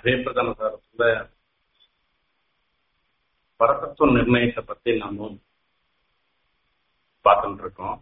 அபிப்பிரதான சாரத்துல பரதத்துவ நிர்ணயத்தை பத்தி நாம பார்த்துட்டு இருக்கோம்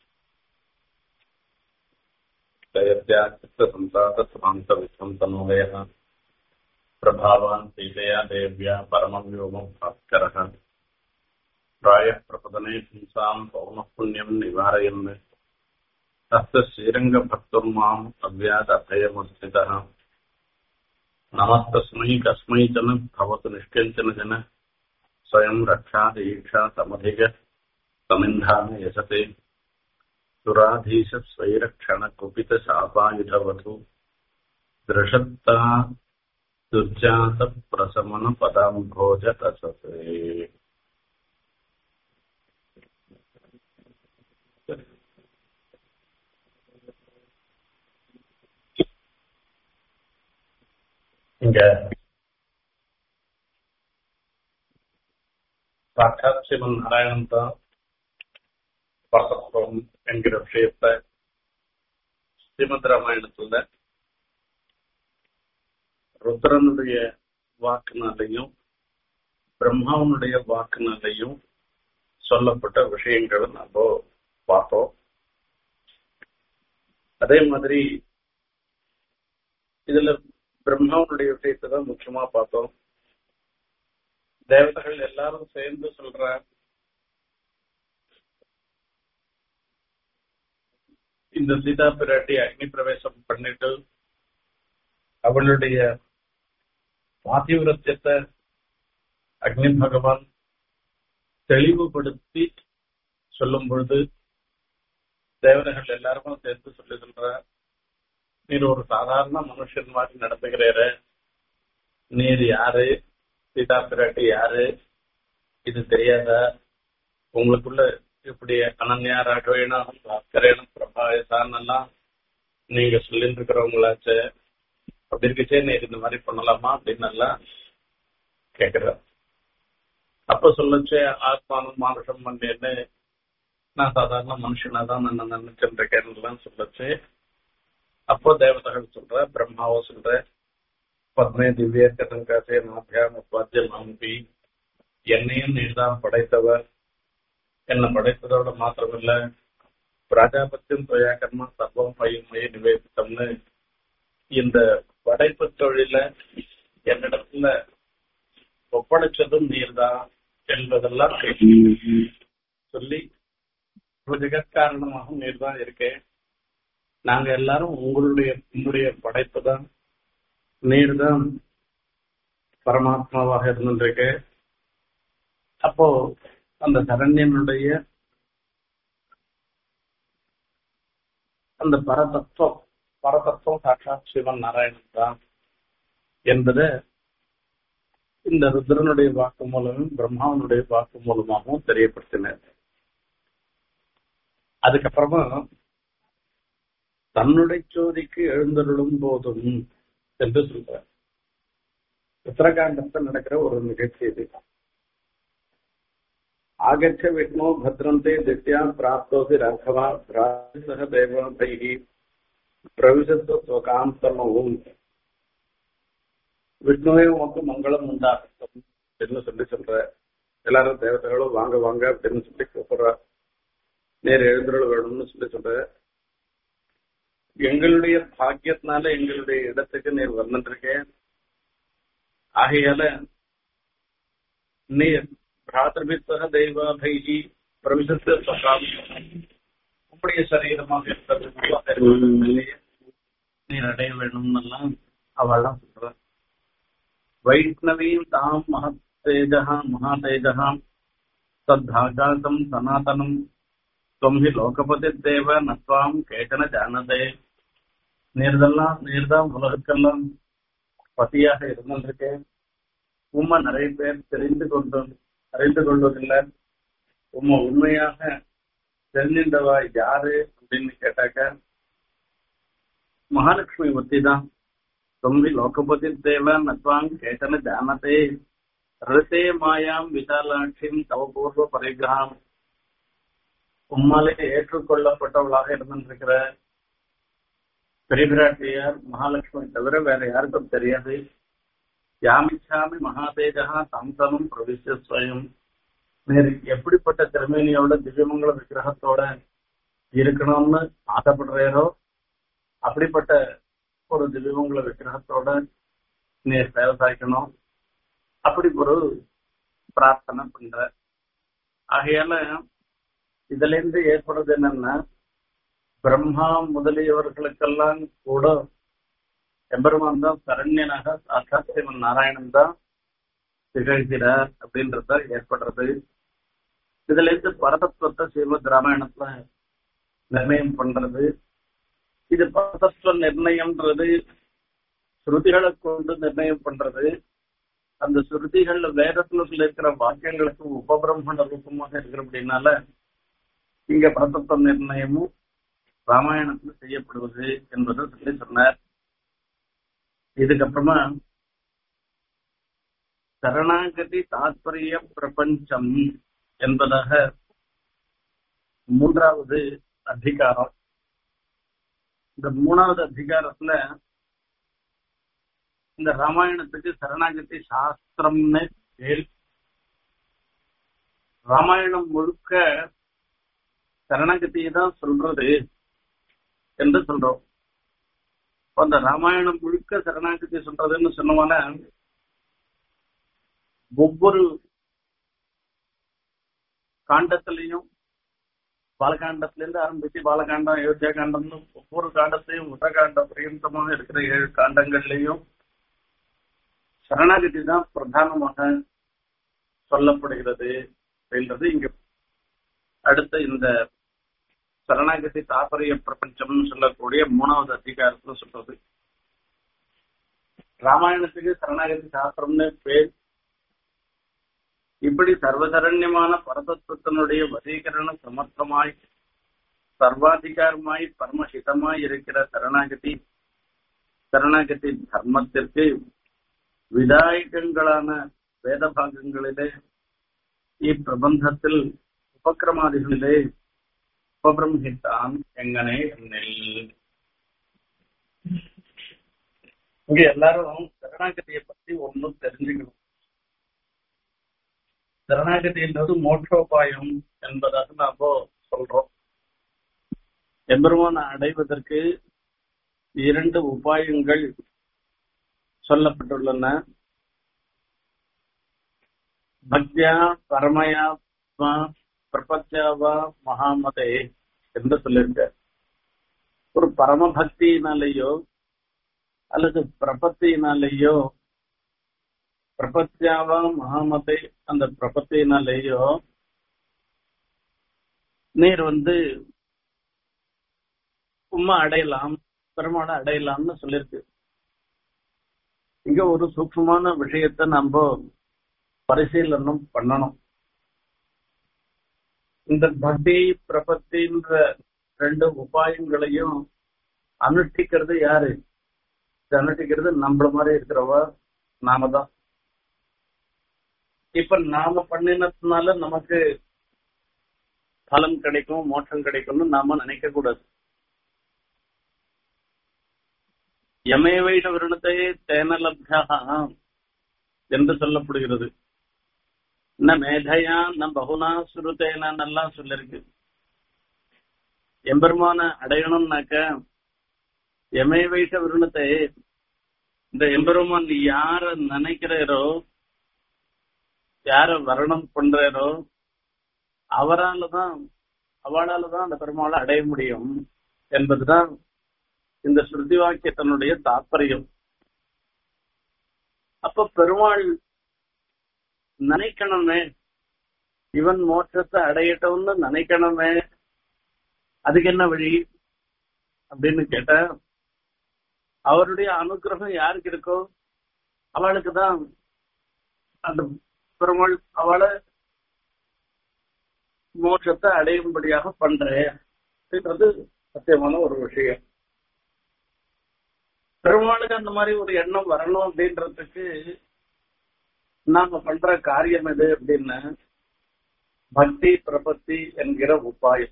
जयत्या चित्तसंसातस्वान्त विश्वं तनोदयः प्रभावान् सीतया देव्या परमं व्योमं भास्करः प्रायः प्रपदने पुंसाम् पौनः पुण्यम् निवारयन् तस्य श्रीरङ्गभक्तुर्माम् अव्यादभयमस्थितः नमस्तस्मै कस्मैचन भवतु निष्किञ्चन जन स्वयं रक्षादीक्षा समधिग समिन्धान यशते सुराधीश स्वैरक्षण कुपित शापायुधवधु दृशत्ता दुर्जात प्रशमन पदाम्भोज तससे இங்க சாட்சாத் சிவன் நாராயணன் தான் பரதத்துவம் என்கிற விஷயத்த ஸ்ரீமத் ராமாயணத்துல ருத்ரனுடைய வாக்குனாலையும் பிரம்மாவனுடைய வாக்குனாலையும் சொல்லப்பட்ட விஷயங்களை நம்ம பார்த்தோம் அதே மாதிரி இதுல பிரம்மாவனுடைய விஷயத்தை தான் முக்கியமா பார்த்தோம் தேவதைகள் எல்லாரும் சேர்ந்து சொல்ற இந்த சீதா பிராட்டி அக்னி பிரவேசம் பண்ணிட்டு அவளுடைய பாதிவிரத்தியத்தை அக்னி பகவான் தெளிவுபடுத்தி சொல்லும் பொழுது தேவதைகள் எல்லாருக்கும் சேர்த்து சொல்லி சொல்ற நீர் ஒரு சாதாரண மனுஷன் மாதிரி நடந்துகிறேற நீர் யாரு சீதா பிராட்டி யாரு இது தெரியாதா உங்களுக்குள்ள இப்படி அனன்யா ராகவேனா பாஸ்கரேன பிரபாயசான் எல்லாம் நீங்க சொல்லிட்டு இருக்கிறவங்களாச்சு அப்படி இருக்குச்சே நீ இந்த மாதிரி பண்ணலாமா அப்படின்னு எல்லாம் கேக்குற அப்ப சொல்லச்சே ஆத்மானம் மானுஷம் பண்ணேன்னு நான் சாதாரண மனுஷனா தான் நான் நினைச்சுட்டு இருக்கேன்னு சொல்லச்சு அப்போ தேவதைகள் சொல்ற பிரம்மாவோ சொல்ற பத்மே திவ்ய கதங்காசே நாபியாம் உபாத்திய நாம்பி என்னையும் நீர்தான் படைத்தவர் என்னை படைத்ததோட மாத்திரமில்ல பிராஜாபத்தியம் தொயா கர்மா சர்வம் பையும் மைய நிவேதித்தம்னு இந்த படைப்பு தொழில என்னிடத்துல ஒப்படைச்சதும் நீர்தான் என்பதெல்லாம் சொல்லி ஜெகத்காரணமாக நீர் தான் இருக்கேன் நாங்க எல்லாரும் உங்களுடைய உங்களுடைய படைப்பு தான் நீர் தான் பரமாத்மாவாக இருந்துருக்கு அப்போ அந்த சரண்யனுடைய அந்த பரதத்துவம் பரதத்துவம் சாட்சாத் சிவன் நாராயணன் தான் என்பதை இந்த ருத்ரனுடைய வாக்கு மூலமும் பிரம்மாவனுடைய வாக்கு மூலமாகவும் தெரியப்படுத்தினார் அதுக்கப்புறமா தன்னுடைய சோதிக்கு எழுந்தருளும் போதும் என்று சொல்றார் உத்தரகாண்டத்தில் நடக்கிற ஒரு நிகழ்ச்சி இது आगच्छ विष्णु भद्रन्ते दित्या प्राप्तोऽसि राघवा सह देवतैः प्रविशस्व स्वकां तनोவும் விஷ்ணுவே உனக்கு மங்களம் உண்டாகட்டும் அப்படின்னு சொல்லி சொல்ற எல்லாரும் தேவதைகளும் வாங்க வாங்க அப்படின்னு சொல்லி கூப்பிடுற நேர் எழுந்துருள் வேணும்னு சொல்லி சொல்ற எங்களுடைய பாக்கியத்தினால எங்களுடைய இடத்துக்கு நீர் வந்துருக்கேன் ஆகையால நீர் பிராத்திருபித்தக தெய்வாபைகி பிரவிசத்து உங்களுடைய சரீரமாக இருக்கிறது நீர் அடைய வேணும்னெல்லாம் அவெல்லாம் சொல்ற வைஷ்ணவீம் தாம் மகத்தேஜா மகாதேஜா தத்தாகாசம் சனாதனம் துவம் ஹி லோகபதி தேவ நத்வாம் கேட்டன ஜானதே நீர்தெல்லாம் நீர்தான் உலகத்துக்கெல்லாம் பதியாக இருந்திருக்கேன் உண்மை நிறைய பேர் தெரிந்து கொண்டு அறிந்து கொள்வதில்லை உண்மை உண்மையாக தெரிஞ்சின்றவா யாரு அப்படின்னு கேட்டாக்க மகாலட்சுமி ஒத்தி தான் தொம்பி லோகபதி தேவ நத்வாங் கேட்டன ஜானதே ரிசே மாயாம் விசாலாட்சியும் தவபூர்வ பரிகிரகம் உம்மாலே ஏற்றுக்கொள்ளப்பட்டவளாக இருந்திருக்கிற பெரிய பிராட்டியார் மகாலட்சுமி தவிர வேற யாருக்கும் தெரியாது யாமிச்சாமி மகாதேஜா தம்சமும் பிரவிச ஸ்வயம் நேரு எப்படிப்பட்ட திருமேனியோட திவ்யமங்கல விக்கிரகத்தோட இருக்கணும்னு ஆசைப்படுறீரோ அப்படிப்பட்ட ஒரு திவ்யமங்கல விக்கிரகத்தோட நீ சேவை சாய்க்கணும் அப்படி ஒரு பிரார்த்தனை பண்ற ஆகையால இதுல இருந்து ஏற்படுறது என்னன்னா பிரம்மா முதலியவர்களுக்கெல்லாம் கூட எம்பெருமான் தான் சரண்யனாக சாட்சாத் சிவன் நாராயணன் தான் திகழ்கிறார் அப்படின்றத ஏற்படுறது இதுல இருந்து பரதத்துவத்தை ஸ்ரீமத் ராமாயணத்துல நிர்ணயம் பண்றது இது பரதத்துவ நிர்ணயம்ன்றது ஸ்ருதிகளை கொண்டு நிர்ணயம் பண்றது அந்த ஸ்ருதிகள்ல வேதத்துல இருக்கிற வாக்கியங்களுக்கு உபபிரம்மண ரூபமாக இருக்கிற அப்படின்னால இங்க பரதத்துவ நிர்ணயமும் ராமாயணத்துல செய்யப்படுவது என்பதை சொல்லி சொன்னார் இதுக்கப்புறமா சரணாகதி தாத்பரிய பிரபஞ்சம் என்பதாக மூன்றாவது அதிகாரம் இந்த மூணாவது அதிகாரத்துல இந்த ராமாயணத்துக்கு சரணாகதி சாஸ்திரம்னு பேர் ராமாயணம் முழுக்க சரணாகதியை தான் சொல்றது என்று சொல்றோம் அந்த ராமாயணம் முழுக்க சரணாகதி சொல்றதுன்னு சொன்னோம்னா ஒவ்வொரு காண்டத்திலையும் பாலகாண்டத்துல இருந்து ஆரம்பிச்சு பாலகாண்டம் அயோத்தியா காண்டம்னு ஒவ்வொரு காண்டத்தையும் உத்தகாண்ட பரியந்தமாக இருக்கிற ஏழு காண்டங்கள்லயும் சரணாகதி தான் பிரதானமாக சொல்லப்படுகிறது அப்படின்றது இங்க அடுத்த இந்த சரணாகதி தாபரிய பிரபஞ்சம்னு சொல்லக்கூடிய மூணாவது அதிகாரத்துல சொல்றது ராமாயணத்துக்கு சரணாகதி சாஸ்திரம்னு பேர் இப்படி சர்வசரண்யமான பரதத்துவத்தினுடைய வசீகரண சமர்த்தமாய் சர்வாதிகாரமாய் பரமஹிதமாய் இருக்கிற சரணாகதி சரணாகதி தர்மத்திற்கு விதாயகங்களான வேத பாகங்களிலே இப்பிரபந்தத்தில் உபக்கிரமாதிகளிலே உபபிரம்ஹித்தான் எங்கனே என்னில் இங்க எல்லாரும் சரணாகதியை பத்தி ஒன்னும் தெரிஞ்சுக்கணும் சரணாகதி என்பது மோட்சோபாயம் என்பதாக நாம சொல்றோம் எம்பெருமான அடைவதற்கு இரண்டு உபாயங்கள் சொல்லப்பட்டுள்ளன பக்தியா பரமயாத்மா பிரபத்யாவா மகாமதே என்று சொல்லியிருக்க ஒரு பரம பக்தியினாலேயோ அல்லது பிரபத்தியினாலேயோ பிரபத்யாவா மகாமதை அந்த பிரபத்தியினாலேயோ நீர் வந்து உம்மா அடையலாம் பெருமாளை அடையலாம்னு சொல்லியிருக்கு இங்க ஒரு சூக்மமான விஷயத்த நம்ம பரிசீலனம் பண்ணணும் இந்த பக்தி பிரபத்தின்ற ரெண்டு உபாயங்களையும் அனுஷ்டிக்கிறது யாரு இது அனுஷ்டிக்கிறது நம்மள மாதிரி இருக்கிறவ நாம தான் இப்ப நாம பண்ணினதுனால நமக்கு பலன் கிடைக்கும் மோட்சம் கிடைக்கும்னு நாம நினைக்க கூடாது யமேவைட வருணத்தையே தேனலப்தா என்று சொல்லப்படுகிறது ந மேதையா ந பகுனா சுருத்தேனெல்லாம் சொல்லிருக்கு எம்பெருமான அடையணும்னாக்க எமை வைட்ட விருணத்தை இந்த எம்பெருமான் யார நினைக்கிறீரோ யார வர்ணம் பண்றாரோ அவரால தான் அவளால தான் அந்த பெருமாளை அடைய முடியும் என்பதுதான் இந்த ஸ்ருதி வாக்கியத்தினுடைய தாற்பயம் அப்ப பெருமாள் நினைக்கணுமே இவன் மோட்சத்தை அடையட்டும்னு நினைக்கணுமே அதுக்கு என்ன வழி அப்படின்னு கேட்ட அவருடைய அனுகிரகம் யாருக்கு இருக்கோ அவளுக்கு தான் அந்த பெருமாள் அவளை மோட்சத்தை அடையும்படியாக பண்றேன் அப்படின்றது சத்தியமான ஒரு விஷயம் பெருமாளுக்கு அந்த மாதிரி ஒரு எண்ணம் வரணும் அப்படின்றதுக்கு நாம பண்ற காரியம் எது அப்படின்னா பக்தி பிரபத்தி என்கிற உபாயம்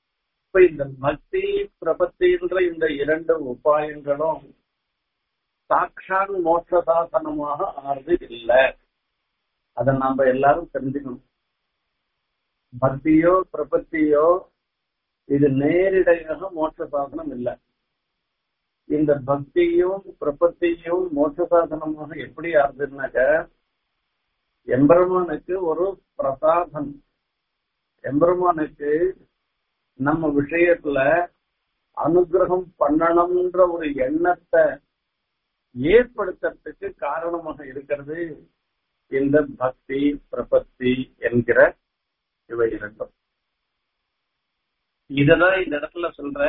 இப்ப இந்த பக்தி பிரபத்தின்ற இந்த இரண்டு உபாயங்களும் சாட்சான் மோட்ச சாசனமாக ஆறுது இல்லை அதை நாம எல்லாரும் தெரிஞ்சுக்கணும் பக்தியோ பிரபத்தியோ இது நேரிடையாக மோட்ச சாதனம் இல்லை இந்த பக்தியும் பிரபத்தியும் மோட்ச சாதனமாக எப்படி ஆறுதுன்னாக்க எம்பெருமானுக்கு ஒரு பிரசாதம் எம்பெருமானுக்கு நம்ம விஷயத்துல அனுகிரகம் பண்ணணும்ன்ற ஒரு எண்ணத்தை ஏற்படுத்துறதுக்கு காரணமாக இருக்கிறது இந்த பக்தி பிரபத்தி என்கிற இவை இரண்டும் இததான் இந்த இடத்துல சொல்ற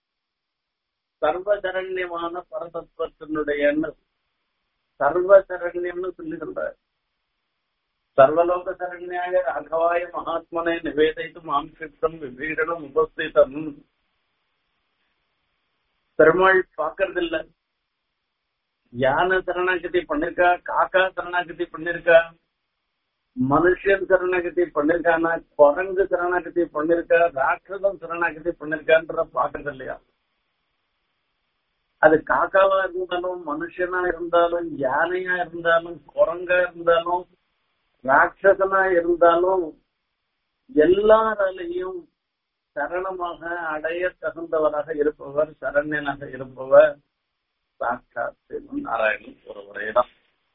சர்வசரண்யமான பரதத்துவத்தினுடைய சர்வசரண்யம்னு சொல்லி சொல்ற சர்வலோக சரண்யாய ராகவாய மகாத்மனை நிவேதித்தும் ஆம்சிப்தம் விபீடனம் உபஸ்திதம் பெருமாள் பாக்குறது இல்ல யானை சரணாகதி பண்ணிருக்கா காக்கா சரணாகதி பண்ணிருக்கா மனுஷன் சரணாகதி பண்ணிருக்கானா குரங்கு சரணாகதி பண்ணிருக்கா ராட்சதம் சரணாகதி பண்ணிருக்கான்ற பாக்குறது இல்லையா அது காக்காவா இருந்தாலும் மனுஷனா இருந்தாலும் யானையா இருந்தாலும் குரங்கா இருந்தாலும் ராட்சசனா இருந்தாலும் எல்லாராலையும் சரணமாக அடைய தகுந்தவராக இருப்பவர் சரண்யனாக இருப்பவர் சாட்சாத் நாராயணன் ஒருவரே தான்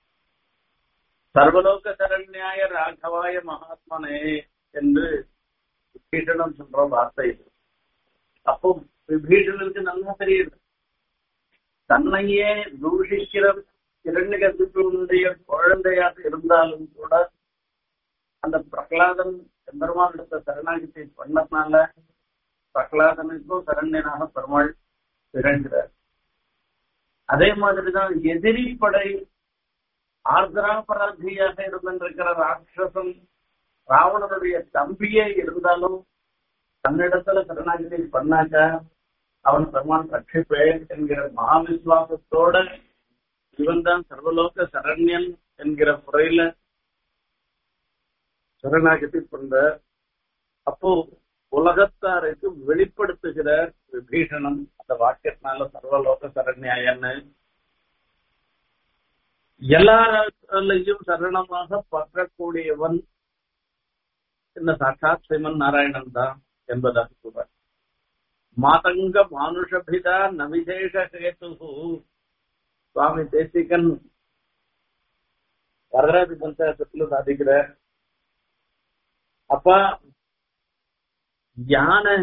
சர்வலோக சரண்யாய ராகவாய மகாத்மனே என்று விபீஷணன் சொல்ற வார்த்தை இது அப்போ விபீஷணனுக்கு நல்லா தெரியுது தன்னையே தூஷிக்கிற இரண்யகத்துடைய குழந்தையாக இருந்தாலும் கூட அந்த பிரகலாதன் பெருமாளிடத்த சரணாகித்தை பண்ணதுனால பிரகலாதனுக்கும் சரண்யனாக பெருமாள் திகழ்கிறார் அதே மாதிரிதான் எதிரி படை ஆர்திராபராதியாக இருந்திருக்கிற ராட்சசன் ராவணனுடைய தம்பியே இருந்தாலும் தன்னிடத்துல சரணாகிதி பண்ணாக்க அவன் பெருமான் ரட்சிப்பேன் என்கிற மகாவிஸ்வாசத்தோட இவன் தான் சர்வலோக சரண்யன் என்கிற முறையில சரணாகதி கொண்ட அப்போ உலகத்தாருக்கு வெளிப்படுத்துகிற விபீஷணன் அந்த வாக்கியத்தினால சர்வலோக சரண்யாயன்னு எல்லாரையும் சரணமாக பற்றக்கூடியவன் இந்த சாட்சாத் ஸ்ரீமன் நாராயணன் தான் என்பதாக சொல்றார் மாதங்க மானுஷபிதா நவிசேஷ கேது சுவாமி தேசிகன் வரதராஜ பஞ்சாயத்துல சாதிக்கிற அப்பா யானை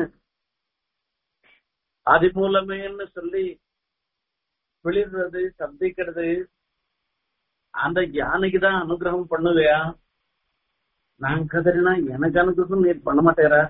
ஆதிமூலமேன்னு சொல்லி விழிடுறது சப்திக்கிறது அந்த யானைக்கு தான் அனுகிரகம் பண்ணுவையா நான் கதறினா எனக்கு அனுகிரகம் நீர் பண்ண மாட்டேரா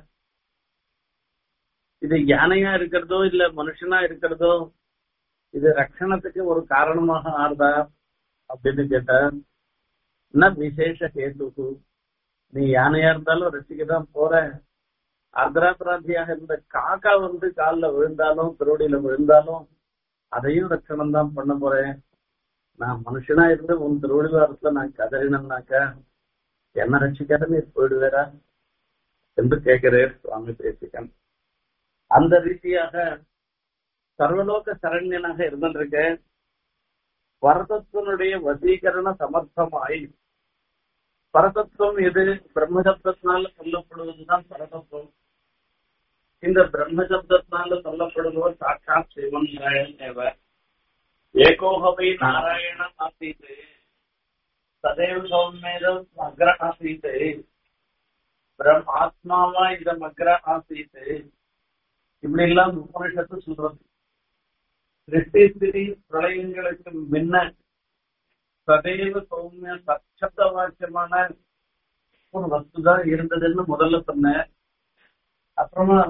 இது யானையா இருக்கிறதோ இல்ல மனுஷனா இருக்கிறதோ இது ரட்சணத்துக்கு ஒரு காரணமாக ஆறுதா அப்படின்னு கேட்ட என்ன விசேஷ கேது நீ யானையா இருந்தாலும் ரசிக்க தான் போற அர்த்தராபராதியாக இருந்த காக்கா வந்து காலில் விழுந்தாலும் திருவடியில விழுந்தாலும் அதையும் ரட்சணம் தான் பண்ண போறேன் நான் மனுஷனா இருந்து உன் திருவடிவாரத்துல நான் கதறினேன்னாக்க என்ன ரட்சிக்காத நீ போயிடுவேரா என்று கேட்கிறேன் சுவாமி பேசிக்கன் அந்த ரீதியாக சர்வலோக சரண்யனாக இருந்திருக்க பரதத்துவனுடைய வசீகரண சமர்த்தமாய் பரதத்துவம் எது பிரம்மசப்தத்தினால சொல்லப்படுவதுதான் பரதத்துவம் இந்த பிரம்மசப்தத்தினால சொல்லப்படுபவர் சாட்சாத் சிவன் நாராயணன் தேவர் ஏகோகவை நாராயண ஆசீத் சதேவ சௌமேதம் அக்ர ஆசீத் பிரம் ஆத்மாவா இந்த மக்ர ஆசீத் இப்படி எல்லாம் உபனிஷத்து சொல்றது சிருஷ்டி ஸ்திதி பிரளயங்களுக்கு முன்ன சதைவ சௌமிய சச்சப்த வாக்கியமான ஒரு வஸ்துதான் இருந்ததுன்னு முதல்ல சொன்னேன் அப்புறமா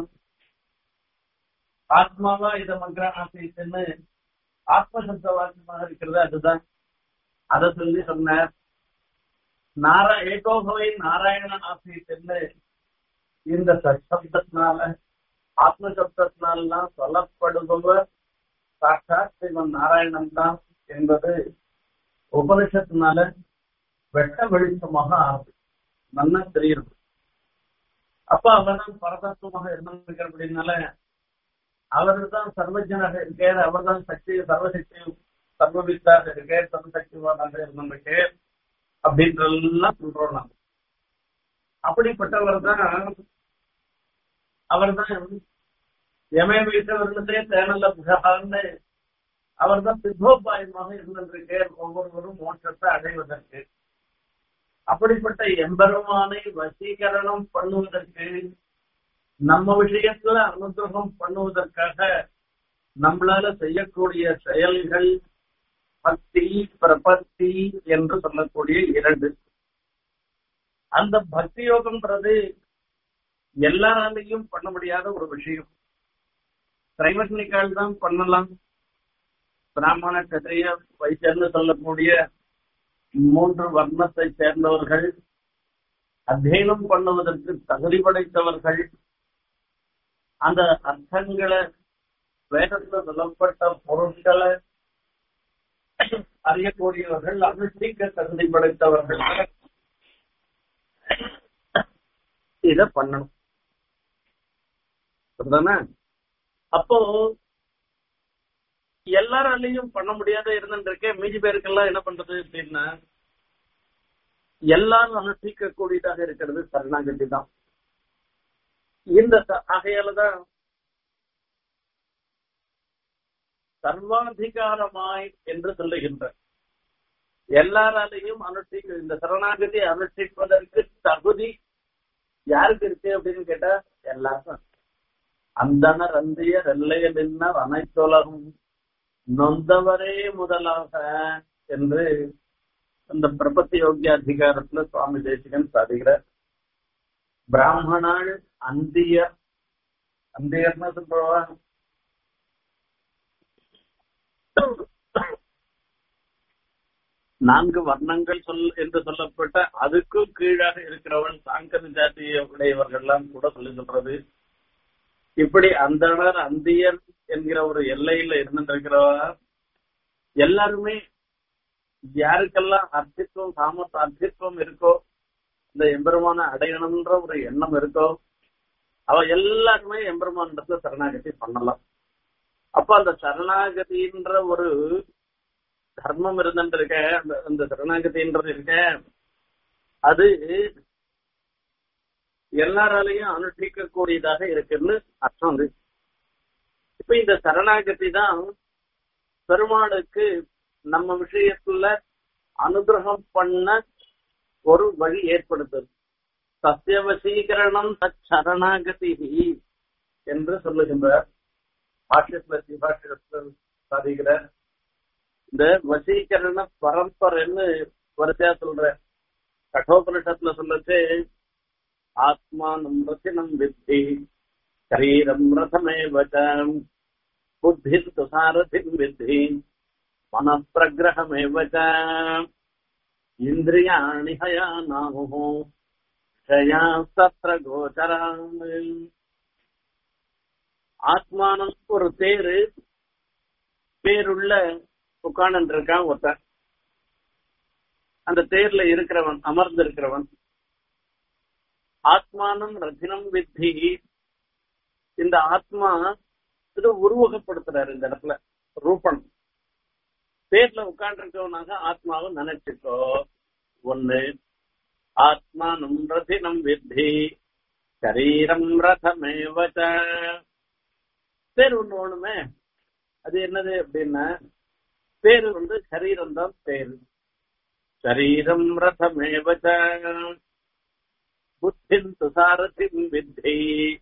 ஆத்மாவா இத மக்ர ஆசைத்துன்னு ஆத்மசப்த வாக்கியமாக இருக்கிறது அதுதான் அதை சொல்லி சொன்னார் நாரா ஏகோகவை நாராயண ஆசைத்துன்னு இந்த சப்தத்தினால ஆத்மசப்தத்தினாலாம் சொல்லப்படுபவர் சாட்சாத் ஸ்ரீமன் நாராயணன் தான் என்பது உபனிஷத்தினால வெட்ட வெளிச்சமாக ஆகுது நல்லா தெரியும் அப்ப அவர் தான் பரதத்துவமாக இருந்திருக்கிறபடினால அவர் தான் சர்வஜனாக இருக்கார் அவர் தான் சக்தி சர்வசக்தி சர்வ சர்வவித்தாக இருக்கே சர்வசக்திவானாக இருந்திருக்கு அப்படின்றதெல்லாம் சொல்றோம் நாம் அப்படிப்பட்டவர் தான் அவர் தான் எமே வீட்டவர்களுக்கே தேனல்ல புகழான்னு அவர் தான் சித்தோபாயமாக இருந்திருக்கேன் ஒவ்வொருவரும் மோட்சத்தை அடைவதற்கு அப்படிப்பட்ட எம்பெருமானை வசீகரணம் பண்ணுவதற்கு நம்ம விஷயத்துல அனுகிரகம் பண்ணுவதற்காக நம்மளால செய்யக்கூடிய செயல்கள் பக்தி பிரபத்தி என்று சொல்லக்கூடிய இரண்டு அந்த பக்தி யோகம்ன்றது எல்லாராலையும் பண்ண முடியாத ஒரு விஷயம் திரைவர்ணிக்கால் தான் பண்ணலாம் பிராமண கதைய வைத்தியர்னு சொல்லக்கூடிய மூன்று வர்ணத்தை சேர்ந்தவர்கள் அத்தியனம் பண்ணுவதற்கு தகுதி படைத்தவர்கள் அந்த அர்த்தங்களை வேதத்துல சொல்லப்பட்ட பொருட்களை அறியக்கூடியவர்கள் அனுஷ்டிக்க தகுதி படைத்தவர்கள் இத பண்ணணும் சரிதானே அப்போ எல்லாராலையும் பண்ண முடியாத இருந்துருக்கேன் மீதி பேருக்கெல்லாம் என்ன பண்றது அப்படின்னா எல்லாரும் அனுஷ்டிக்க கூடியதாக இருக்கிறது சரணாகதி தான் இந்த ஆகையாலதான் சர்வாதிகாரமாய் என்று சொல்லுகின்ற எல்லாராலையும் அனுஷ்டிக்க இந்த சரணாகதி அனுஷ்டிப்பதற்கு தகுதி யாருக்கு இருக்கு அப்படின்னு கேட்டா எல்லாருக்கும் அந்தனர் அந்தியர் எல்லைய நின்னர் அனைத்துலகும் நொந்தவரே முதலாக என்று அந்த பிரபத்தி யோகிய அதிகாரத்துல சுவாமி தேசிகன் சாதிக்கிறார் பிராமணாள் அந்தியர் அந்தியர்னா சொல்றவா நான்கு வர்ணங்கள் சொல் என்று சொல்லப்பட்ட அதுக்கும் கீழாக இருக்கிறவன் சாங்கர ஜாதிய உடையவர்கள்லாம் கூட சொல்லி சொல்றது இப்படி அந்தனர் அந்தியர் என்கிற ஒரு எல்லையில இருந்துருக்கிறவா எல்லாருமே யாருக்கெல்லாம் அர்த்தித்துவம் சாமர்த்த அர்த்தித்துவம் இருக்கோ இந்த எம்பெருமான அடையணும்ன்ற ஒரு எண்ணம் இருக்கோ அவ எல்லாருமே எம்பெருமான இடத்துல சரணாகதி பண்ணலாம் அப்ப அந்த சரணாகதின்ற ஒரு தர்மம் இருந்துட்டு இருக்க அந்த அந்த சரணாகதின்றது இருக்க அது எல்லாராலையும் அனுஷ்டிக்க கூடியதாக இருக்குன்னு அர்த்தம் அது இப்ப இந்த சரணாகதி தான் பெருமாளுக்கு நம்ம விஷயத்துல அனுகிரகம் பண்ண ஒரு வழி ஏற்படுத்துது சத்திய வசீகரணம் தரணாகதி என்று சொல்லுகின்றார் பாஷ்யத்துல சிபாஷ்யத்தில் சாதிக்கிறார் இந்த வசீகரண பரம்பரைன்னு வரிசையா சொல்ற கட்டோபனிஷத்துல சொல்லச்சு ஆத்மானம் ரசினம் வித்தி சரீரம் ரதமேவ புத்தி சாரதிம் வித்தி मनःप्रग्रहमेव च इन्द्रियाणि हयानाहुः क्षयास्तत्र गोचरान् ஆத்மானம் ஒரு தேரு பேருள்ள உட்கார்ந்து இருக்கான் ஒருத்தன் அந்த தேர்ல இருக்கிறவன் அமர்ந்து இருக்கிறவன் ஆத்மானம் ரத்தினம் வித்தி இந்த ஆத்மா இது உருவகப்படுத்துறாரு இந்த இடத்துல ரூபன் பேர்ல உட்கார்ந்துருக்கவனாக ஆத்மாவை நினைச்சுக்கோ ஒண்ணு ஆத்மானம் ரதினம் வித்தி சரீரம் ரதமேவச்ச பேர் ஒண்ணு ஒண்ணுமே அது என்னது அப்படின்னா பேரு வந்து சரீரம் தான் பேரு சரீரம் ரதமேவச்ச புத்தின் துசாரதிம் வித்தி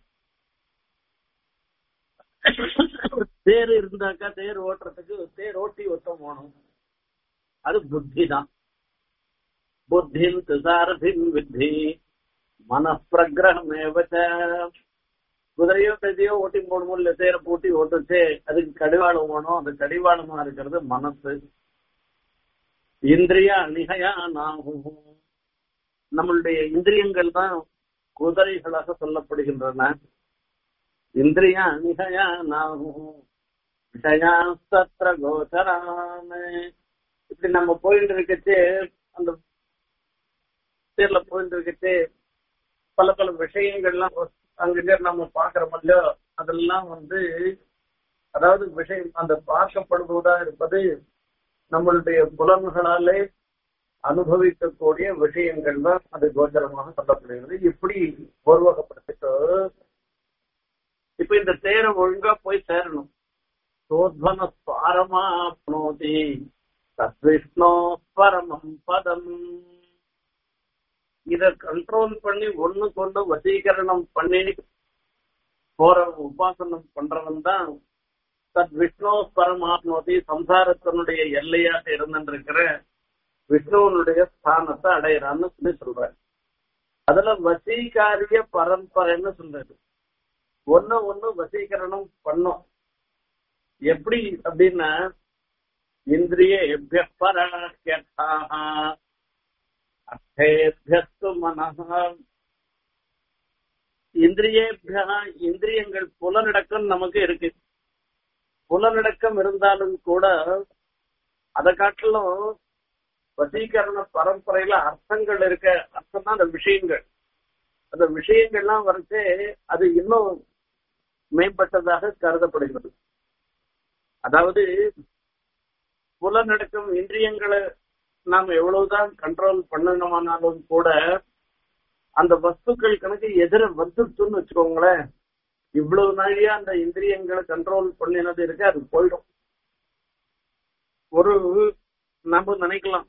தேர் இருந்தாக்கா தேர் ஓட்டுறதுக்கு தேர் ஓட்டி ஒட்டம் போகணும் அது புத்தி தான் புத்தின் துசாரதின் வித்தி மனப்பிரகிரகமேவச்ச குதிரையோ கதையோ ஓட்டி போடணும் இல்ல தேரை பூட்டி ஓட்டுச்சு அதுக்கு கடிவாளம் வேணும் அந்த கடிவாளமா இருக்கிறது மனசு இந்திரிய அணிகையா நாகும் நம்மளுடைய இந்திரியங்கள் தான் குதிரைகளாக சொல்லப்படுகின்றன இந்திரிய அணிகையா நாகும் விஷயாஸ்திர கோச்சராம இப்படி நம்ம போயிட்டு இருக்கச்சு அந்த தேர்ல போயிட்டு இருக்கச்சு பல பல விஷயங்கள்லாம் அங்கிட்ட நம்ம பாக்குறோம் இல்லையோ அதெல்லாம் வந்து அதாவது விஷயம் அந்த பார்க்கப்படுவதா இருப்பது நம்மளுடைய புலன்களாலே அனுபவிக்கக்கூடிய விஷயங்கள் தான் அது கோச்சரமாக சொல்லப்படுகிறது இப்படி உருவகப்படுத்திட்டு இப்ப இந்த தேரை ஒழுங்கா போய் சேரணும் சோத்வன பாரமாப்னோதி தத்விஷ்ணோ பரமம் பதம் இத கண்ட்ரோல் பண்ணி ஒண்ணு கொண்டு வசீகரணம் பண்ணி போற உபாசனம் பண்றவன் தான் தத் விஷ்ணு பரமாத்மோதி சம்சாரத்தினுடைய எல்லையாக இருந்திருக்கிற விஷ்ணுவனுடைய ஸ்தானத்தை அடையிறான்னு சொல்லி சொல்ற அதுல வசீகாரிய பரம்பரைன்னு சொல்றது ஒண்ணு ஒண்ணு வசீகரணம் பண்ணும் எப்படி அப்படின்னா இந்திரிய எபிய பராக்கியதாக அர்த்தேபியஸ்து மனஹ இந்திரியேபியா இந்திரியங்கள் புலனடக்கம் நமக்கு இருக்கு புலனடக்கம் இருந்தாலும் கூட அதை காட்டிலும் வசீகரண பரம்பரையில அர்த்தங்கள் இருக்க அர்த்தம் தான் அந்த விஷயங்கள் அந்த விஷயங்கள்லாம் வரைச்சே அது இன்னும் மேம்பட்டதாக கருதப்படுகிறது அதாவது புலனடக்கம் இந்திரியங்களை நாம் எவ்வளவுதான் கண்ட்ரோல் பண்ணணுமானாலும் கூட அந்த வஸ்துக்கள் கணக்கு எதிர வந்துருச்சுன்னு வச்சுக்கோங்களேன் இவ்வளவு நாழியா அந்த இந்திரியங்களை கண்ட்ரோல் பண்ணினது இருக்கு அது போயிடும் ஒரு நம்ம நினைக்கலாம்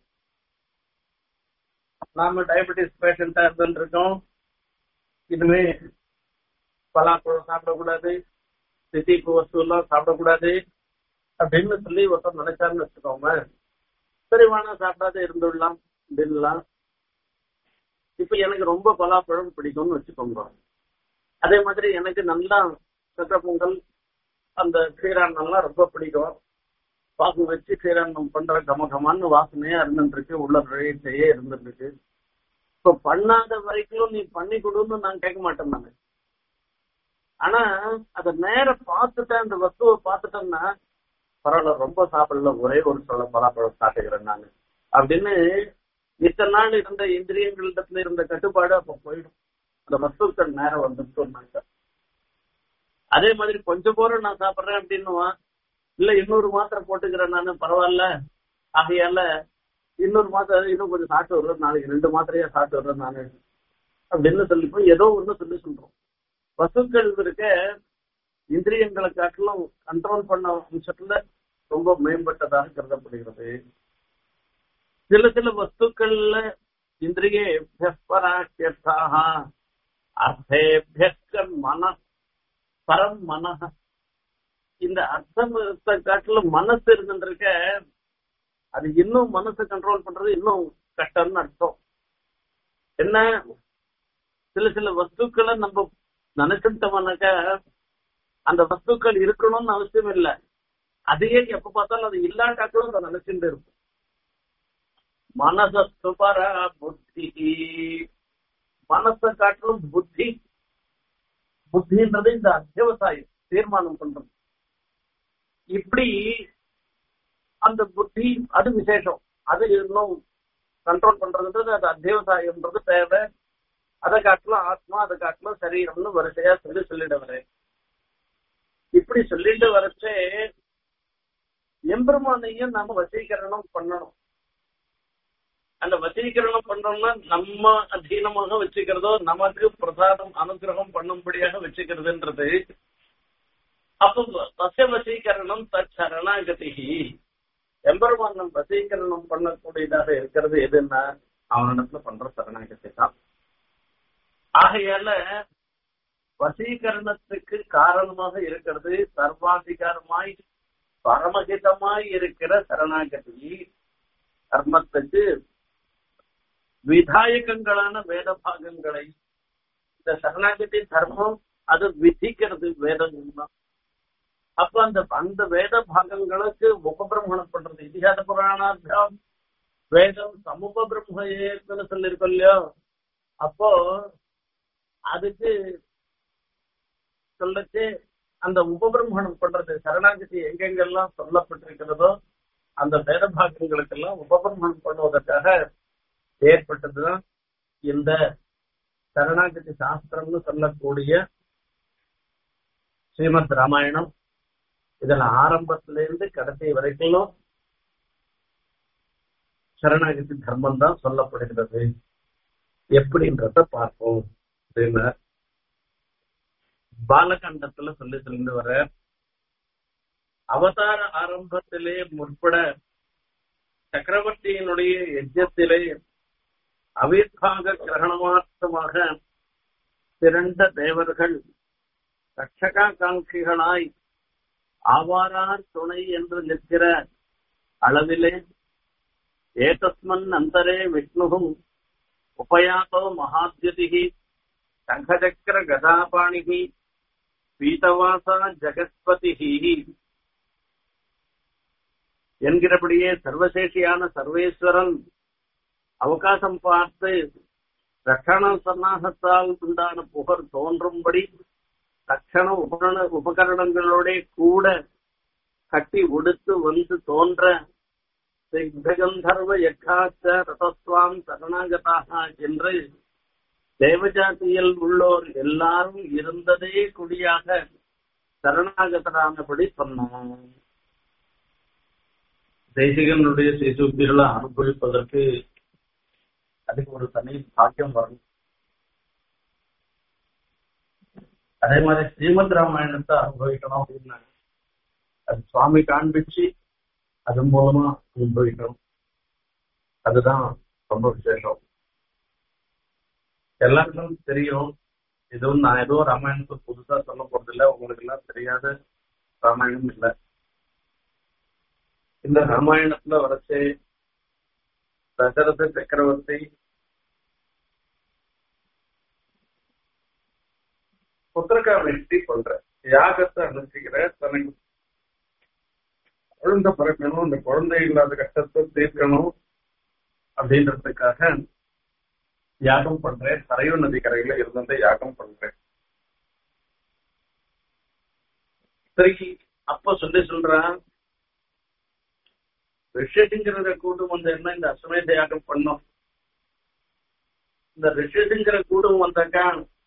நாம டயபெட்டிஸ் பேஷண்டா இருந்துட்டு இருக்கோம் இனிமே பலாப்பழம் சாப்பிடக்கூடாது தித்திப்பு வஸ்து எல்லாம் சாப்பிடக்கூடாது அப்படின்னு சொல்லி ஒருத்தர் நினைச்சாருன்னு வச்சுக்கோங்க சரி வேணா சாப்பிடாத இருந்துடலாம் அப்படின்லாம் இப்ப எனக்கு ரொம்ப பலாப்பழம் பிடிக்கும்னு வச்சுக்கோங்க அதே மாதிரி எனக்கு நல்லா சக்கர பொங்கல் அந்த ஸ்ரீராண்ணம்லாம் ரொம்ப பிடிக்கும் பாக்கு வச்சு ஸ்ரீராண்ணம் பண்ற கமகமான்னு வாசனையா இருந்துருக்கு உள்ள நுழையிட்டே இருந்துருக்கு இப்ப பண்ணாத வரைக்கும் நீ பண்ணி கொடுன்னு நான் கேட்க மாட்டேன் நானு ஆனா அத நேர பார்த்துட்டேன் அந்த வஸ்துவை பார்த்துட்டேன்னா பரவாயில்ல ரொம்ப சாப்பிடல ஒரே ஒரு சொல்ல பலாப்பழம் சாப்பிட்டுக்கிறேன் நான் அப்படின்னு இத்தனை நாள் இருந்த இந்திரியங்களிடத்துல இருந்த கட்டுப்பாடு அப்ப போயிடும் அந்த வஸ்துக்கள் நேரம் வந்துட்டோம்னாக்க அதே மாதிரி கொஞ்சம் போற நான் சாப்பிடுறேன் அப்படின்னுவான் இல்ல இன்னொரு மாத்திரை போட்டுக்கிறேன் நானு பரவாயில்ல ஆகையால இன்னொரு மாத்திரை இன்னும் கொஞ்சம் சாப்பிட்டு வருவேன் நாளைக்கு ரெண்டு மாத்திரையா சாப்பிட்டு வருவேன் நானு அப்படின்னு சொல்லி போய் ஏதோ ஒண்ணு சொல்லி சொல்றோம் வசுக்கள் இருக்க இந்திரியங்களை காட்டிலும் கண்ட்ரோல் பண்ண அம்சத்துல ரொம்ப மேம்பட்டதாக கருதப்படுகிறது சில சில வஸ்துக்கள்ல இந்திரிய பராக்கியத்தாக அர்த்தேபியஸ்க மன பரம் மனஹ இந்த அர்த்தத்தை காட்டிலும் மனசு இருந்துருக்க அது இன்னும் மனசை கண்ட்ரோல் பண்றது இன்னும் கஷ்டம்னு அர்த்தம் என்ன சில சில வஸ்துக்களை நம்ம நினைச்சுட்டோம்னாக்க அந்த வஸ்துக்கள் இருக்கணும்னு அவசியம் இல்லை அதையே எப்ப பார்த்தாலும் அது இல்லாட்டாக்களும் அதை நினைச்சுட்டு இருக்கும் மனசத்துபர புத்தி மனசை காட்டிலும் புத்தி புத்தின்றது இந்த அத்தியவசாயம் தீர்மானம் பண்றது இப்படி அந்த புத்தி அது விசேஷம் அது இன்னும் கண்ட்ரோல் பண்றதுன்றது அது அத்தியவசாயம்ன்றது தேவை அதை காட்டிலும் ஆத்மா அதை காட்டிலும் சரீரம்னு வரிசையா சொல்லி சொல்லிட வரேன் இப்படி சொல்லிட்டு வரச்சே எம்பெருமானையும் நாம வசீகரணம் பண்ணணும் அந்த வசீகரணம் பண்றோம்னா நம்ம அதீனமாக வச்சுக்கிறதோ நமக்கு பிரசாதம் அனுகிரகம் பண்ணும்படியாக வச்சுக்கிறதுன்றது அப்போ வச வசீகரணம் தத் சரணாகதி எம்பெருமானம் வசீகரணம் பண்ணக்கூடியதாக இருக்கிறது எதுன்னா அவனிடத்துல பண்ற சரணாகதி தான் ஆகையால வசீகரணத்துக்கு காரணமாக இருக்கிறது சர்வாதிகாரமாய் பரமகிதமாய் இருக்கிற சரணாகதி கர்மத்துக்கு விதாயகங்களான வேத பாகங்களை இந்த சரணாகதி தர்மம் அது விதிக்கிறது வேதம் தான் அப்ப அந்த அந்த வேத பாகங்களுக்கு உபபிரமணம் பண்றது இதிகாச புராணாத்தியம் வேதம் சமூக பிரம்மன்னு சொல்லியிருக்கோம் இல்லையோ அப்போ அதுக்கு சொல்லச்சு அந்த உபபிரமணம் பண்றது சரணாகதி எங்கெங்கெல்லாம் சொல்லப்பட்டிருக்கிறதோ அந்த வேத பாகங்களுக்கெல்லாம் உபபிரமணம் பண்ணுவதற்காக ஏற்பட்டதுதான் இந்த சரணாகதி சாஸ்திரம்னு சொல்லக்கூடிய ஸ்ரீமத் ராமாயணம் இதுல ஆரம்பத்திலிருந்து கடைசி வரைக்கும் சரணாகதி தர்மம் தான் சொல்லப்படுகிறது எப்படின்றத பார்ப்போம் அப்படின்னு பாலகண்டத்துல சொல்லி சொல்லிட்டு வர அவதார ஆரம்பத்திலே முற்பட சக்கரவர்த்தியினுடைய யஜ்யத்திலே அவிர்வாக கிரகணமாற்றமாக திரண்ட தேவர்கள் ரட்சகாங்காட்சிகளாய் ஆவாரார் துணை என்று நிற்கிற அளவிலே ஏதஸ்மன் அந்தரே விஷ்ணுகும் உபயாதோ மகாத்யுதிகி சங்கச்சக்கர கதாபாணிகி பீதவாசா ஜெகத்பதிகி என்கிறபடியே சர்வசேஷியான சர்வேஸ்வரன் அவகாசம் பார்த்து ரட்சண சன்னாகத்தால் உண்டான புகழ் தோன்றும்படி தட்சண உபகரண உபகரணங்களோட கூட கட்டி உடுத்து வந்து தோன்ற சித்தகந்தர்வ யக்காச்ச ரதஸ்வாம் சரணாகதாக என்று தேவஜாதியில் உள்ளோர் எல்லாரும் இருந்ததே குடியாக சரணாகதரானபடி சொன்னான் தேசிகனுடைய சிசுக்திகளை அனுபவிப்பதற்கு அதுக்கு ஒரு தனி பாக்கியம் வரும் அதே மாதிரி ஸ்ரீமத் ராமாயணத்தை அனுபவிக்கணும் அப்படின்னா அது சுவாமி காண்பிச்சு அது மூலமா அனுபவிக்கணும் அதுதான் ரொம்ப விசேஷம் எல்லாருக்கும் தெரியும் இதுவும் நான் ஏதோ ராமாயணத்தை புதுசா சொல்ல போறது இல்லை உங்களுக்கு எல்லாம் தெரியாத ராமாயணம் இல்லை இந்த ராமாயணத்துல வரைச்சு தசரத சக்கரவர்த்தி புத்திரக்கா வெற்றி பண்ற யாகத்தை அனுப்பிக்கிற தனக்கு குழந்தை பிறக்கணும் இந்த குழந்தை இல்லாத கஷ்டத்தை தீர்க்கணும் அப்படின்றதுக்காக யாகம் பண்றேன் சரையு நதி கரையில இருந்த யாகம் பண்றேன் சரி அப்ப சொல்லி சொல்றான் ரிஷிங்கிற கூட்டம் வந்து என்ன இந்த அஸ்வமேத யாகம் பண்ணோம் இந்த ரிஷிங்கிற கூட்டம் வந்தாக்கா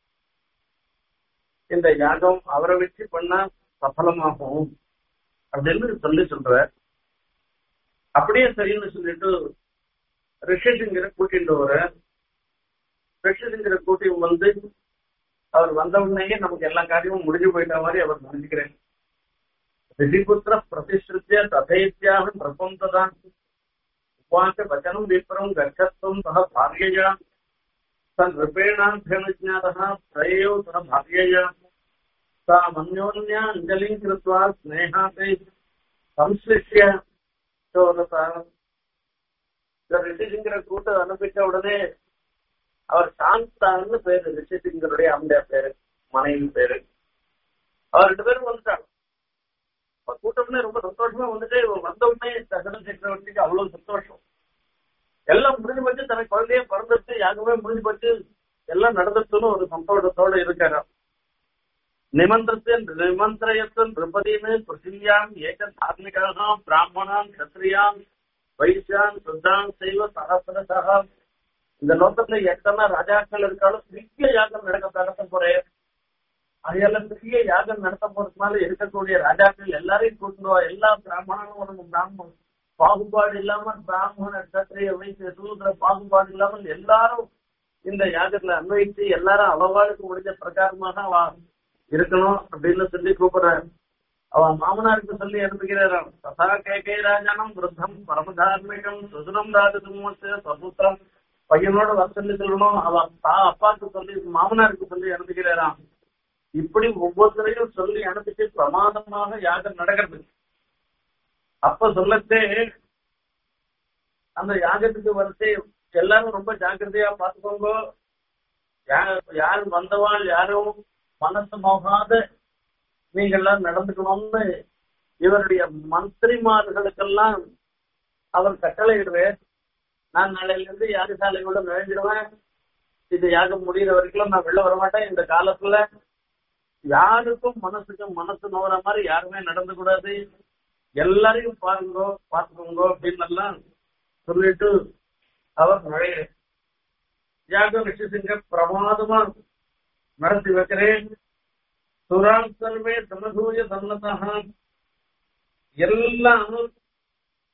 இந்த யாகம் அவரை வச்சு பண்ணா சஃலமாகும் அப்படின்னு சொல்லி சொல்ற அப்படியே சரின்னு சொல்லிட்டு ரிஷிங்கிற கூட்டிட்டு வர ரிஷிங்கிற கூட்டி வந்து அவர் வந்த உடனேயே நமக்கு எல்லா காரியமும் முடிஞ்சு போயிட்ட மாதிரி அவர் நினைச்சுக்கிறேன் ரிஷிபுத்திர பிரதிஷ்டித்ய ததைத்யாக பிரபந்ததான் உவாச்ச வச்சனம் விப்ரம் கர்க்கத்வம் சக பாரியயா தன் ரிபேணாபியனுஜாதः பிரயோ சக பாரியயா सा मन्योन्या अञ्जलिं कृत्वा स्नेहाते संश्लिष्य சோததா ரிஷிசிங்கர கூட்ட அனுப்பிச்ச உடனே அவர் சாந்தான்னு பேரு ரிஷிசிங்கருடைய அம்மையா பேரு மனைவி பேரு அவர் ரெண்டு பேரும் வந்துட்டாங்க கூட்டம்னே ரொம்ப சந்தோஷமா வந்துட்டு வந்த உடனே தசன சக்கரவர்த்திக்கு அவ்வளவு சந்தோஷம் எல்லாம் முடிஞ்சு போச்சு தனக்கு குழந்தைய பிறந்துட்டு யாருமே முடிஞ்சு போச்சு எல்லாம் நடந்துட்டுன்னு ஒரு சந்தோஷத்தோட இருக்காரு நிமந்திரத்தில் நிமந்திரயத்தன் திருப்பதின்னு பிருத்திவியாம் ஏக தார்மிகாக பிராமணான் கத்திரியான் வைசியான் சுத்தான் செய்வ சகசிரசா இந்த லோகத்துல எத்தனை ராஜாக்கள் இருக்காலும் பெரிய யாகம் நடக்க நடத்த போறேன் அதையெல்லாம் பெரிய யாகம் நடத்த போறதுனால இருக்கக்கூடிய ராஜாக்கள் எல்லாரையும் கூட்டணும் எல்லா பிராமணனும் ஒரு பிராமணன் பாகுபாடு இல்லாமல் பிராமண கத்திரிய வைத்திய சூத்திர பாகுபாடு இல்லாமல் எல்லாரும் இந்த யாகத்துல அன்வயிச்சு எல்லாரும் அவவாளுக்கு முடிஞ்ச பிரகாரமாக அவ இருக்கணும் அப்படின்னு சொல்லி கூப்பிடுறாரு அவன் மாமனாருக்கு சொல்லி அனுப்புகிறாராம் ததா கேகே ராஜானம் விருத்தம் பரமதார்மிகம் சுசுரம் ராஜதுமத்து சபுத்திரம் பையனோட வர சொல்லி சொல்லணும் அவ தா அப்பாவுக்கு சொல்லி மாமனாருக்கு சொல்லி அனுப்புகிறாராம் இப்படி ஒவ்வொருத்தரையும் சொல்லி அனுப்பிச்சு பிரமாதமாக யாகம் நடக்கிறது அப்ப சொல்லத்தே அந்த யாகத்துக்கு வரிசை எல்லாரும் ரொம்ப ஜாக்கிரதையா பார்த்துக்கோங்க யார் யார் வந்தவாள் யாரும் மனசு நோகாத நீங்கள்லாம் நடந்துக்கணும்னு இவருடைய மந்திரிமார்களுக்கெல்லாம் அவர் கட்டளையிடுவேன் நான் நாளையில இருந்து யாகசாலையோட நுழைஞ்சிடுவேன் இது யாகம் முடிகிற வரைக்கும் நான் வெளில வரமாட்டேன் இந்த காலத்துல யாருக்கும் மனசுக்கும் மனசு நோற மாதிரி யாருமே நடந்து கூடாது எல்லாரையும் பாருங்க பார்த்துக்கோங்க அப்படின்னு எல்லாம் சொல்லிட்டு அவர் நுழைய யாக ரிஷிசிங்க பிரமாதமா நடத்தி வைக்கிறேன் சுரான் சர்வே தனசூய சன்னதா எல்லாம்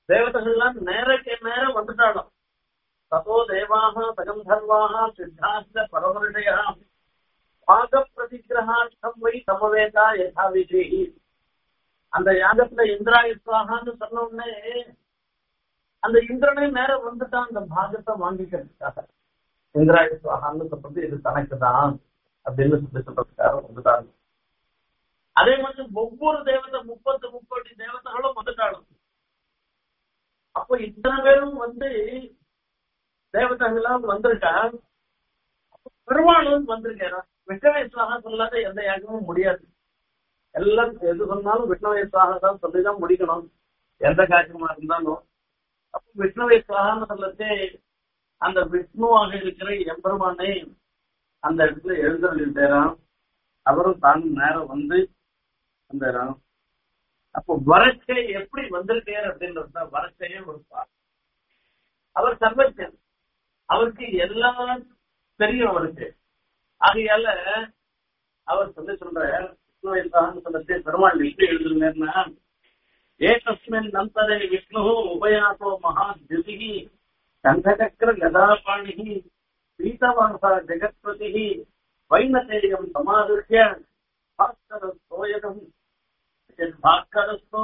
தேவதைகள்லாம் நேரಕ್ಕೆ நேர வந்துட்டாலும் ததோ தேவாக சகந்தர்வாக சித்தாந்த பரமருடைய பாக பிரதிகிரகார்த்தம் வை சமவேதா யதா விஜயி அந்த யாகத்துல இந்திராயுஸ்வாகான்னு சொன்ன உடனே அந்த இந்திரனே நேரம் வந்துட்டான் அந்த பாகத்தை வாங்கிக்கிறதுக்காக இந்திராயுஸ்வாகான்னு சொல்றது இது தனக்கு தான் அப்படின்னு சொல்லி சொல்றதுக்காக வந்துட்டாங்க அதே மாதிரி ஒவ்வொரு தேவதை முப்பத்து முப்பது தேவதைகளும் வந்துட்டாலும் அப்போ இத்தனை பேரும் வந்து தேவதைகளாம் வந்திருக்கா பெருமாளும் வந்திருக்கா விஷ்ணவேஸ்வராக சொல்லாத எந்த யாகமும் முடியாது எல்லாம் எது சொன்னாலும் விஷ்ணவேஸ்வராக தான் சொல்லிதான் முடிக்கணும் எந்த காரியமா இருந்தாலும் அப்போ விஷ்ணவேஸ்வரான்னு சொல்லத்தே அந்த விஷ்ணுவாக இருக்கிற எம்பெருமானை அந்த இடத்துல எழுந்தருளிட்டாராம் அவரும் தான் நேரம் வந்து அந்த அப்போ வரட்சை எப்படி வந்திருக்கார் அப்படின்றது வரட்சையே ஒரு பார் அவர் சர்வஜன் அவருக்கு எல்லாம் தெரியும் அவருக்கு ஆகையால அவர் சொல்லி சொல்ற விஷ்ணு சொல்லி பெருமாள் எப்படி எழுதுனா ஏகஸ்மின் நந்தரே விஷ்ணு உபயாசோ மகா திதி கண்டகக்ர கதாபாணி பீதவாசா ஜெகத்பதி வைனதேயம் சமாதிருஷ்ய பாஸ்கர சோயகம் भास्करस्थो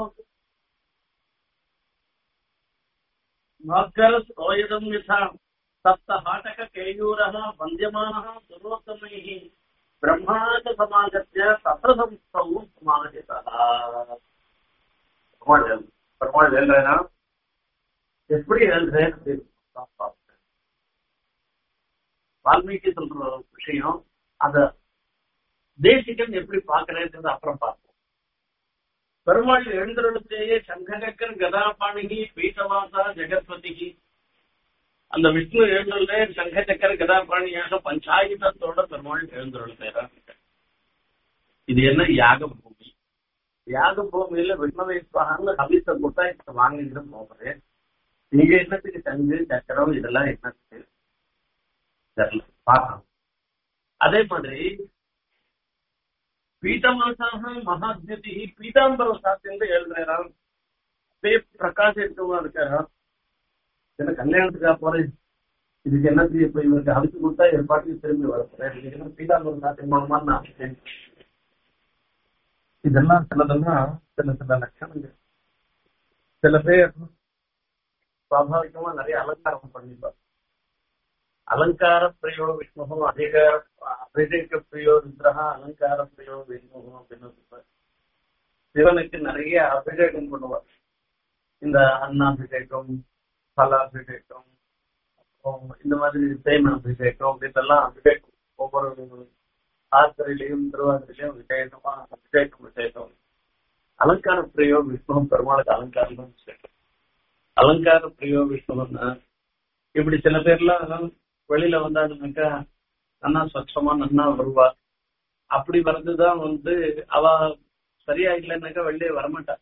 भास्करस्तोयदम् यथा सप्तहाटककेयूरः वन्द्यमानः सुरोत्तमैः ब्रह्मणा च समागत्य तत्र संस्थौ समागतः பெருமாள் எழுதுறேன்னா எப்படி எழுதுறேன் வால்மீகி சொல்ற விஷயம் அத தேசிகன் எப்படி பாக்குறேன்றது அப்புறம் பார்ப்போம் பெருமாள் எழுந்தருளத்தையே சங்ககக்கர் கதாபாணிகி பீட்டவாசா ஜெகத்பதிகி அந்த விஷ்ணு எழுந்தருளே சங்கச்சக்கர கதாபாணியாக பஞ்சாயுதத்தோட பெருமாள் எழுந்தருளத்தேரா இது என்ன யாக பூமி யாக பூமியில விஷ்ணவேஸ்வரான்னு ஹவித்த கூட்டா இப்ப வாங்கிட்டு போகிறேன் நீங்க என்னத்துக்கு சங்கு சக்கரம் இதெல்லாம் என்னத்துக்கு தெரியல பார்க்கணும் அதே மாதிரி பீட்டமாசாக மகாத்யதி பீதாம்பர சாத்தின்னு எழுதுறாராம் அப்படியே பிரகாசித்தவா இருக்காராம் என்ன கல்யாணத்துக்காக போறேன் இதுக்கு என்ன இப்ப இவருக்கு அழைச்சு கொடுத்தா ஏற்பாட்டுக்கு திரும்பி வரப்போறேன் இதுக்கு என்ன பீதாம்பர சாத்தியம் மூலமா நான் இதெல்லாம் சிலதெல்லாம் சில சில லட்சணங்கள் சில பேர் சுவாபாவிகமா நிறைய அலங்காரம் பண்ணிப்பார் அலங்கார பிரியோ விஷ்ணு அதிக அபிஷேக பிரியோ ருத்ரஹா அலங்கார பிரியோ விஷ்ணு அப்படின்னு சொல்றாரு சிவனுக்கு நிறைய அபிஷேகம் பண்ணுவார் இந்த அன்னாபிஷேகம் பலாபிஷேகம் அப்புறம் இந்த மாதிரி தேன் அபிஷேகம் அப்படின்றலாம் அபிஷேகம் ஒவ்வொரு ஆத்திரையிலையும் திருவாதிரையிலையும் விசேஷமா அபிஷேகம் விசேஷம் அலங்கார பிரியோ விஷ்ணு பெருமாளுக்கு அலங்காரம் தான் விசேஷம் அலங்கார பிரியோ விஷ்ணுன்னா இப்படி சில பேர்லாம் வெளியில வந்தாங்கன்னாக்கா நன்னா ஸ்வச்சமா நன்னா வருவா அப்படி வர்றதுதான் வந்து அவ சரியா இல்லைன்னாக்கா வெளியே வரமாட்டா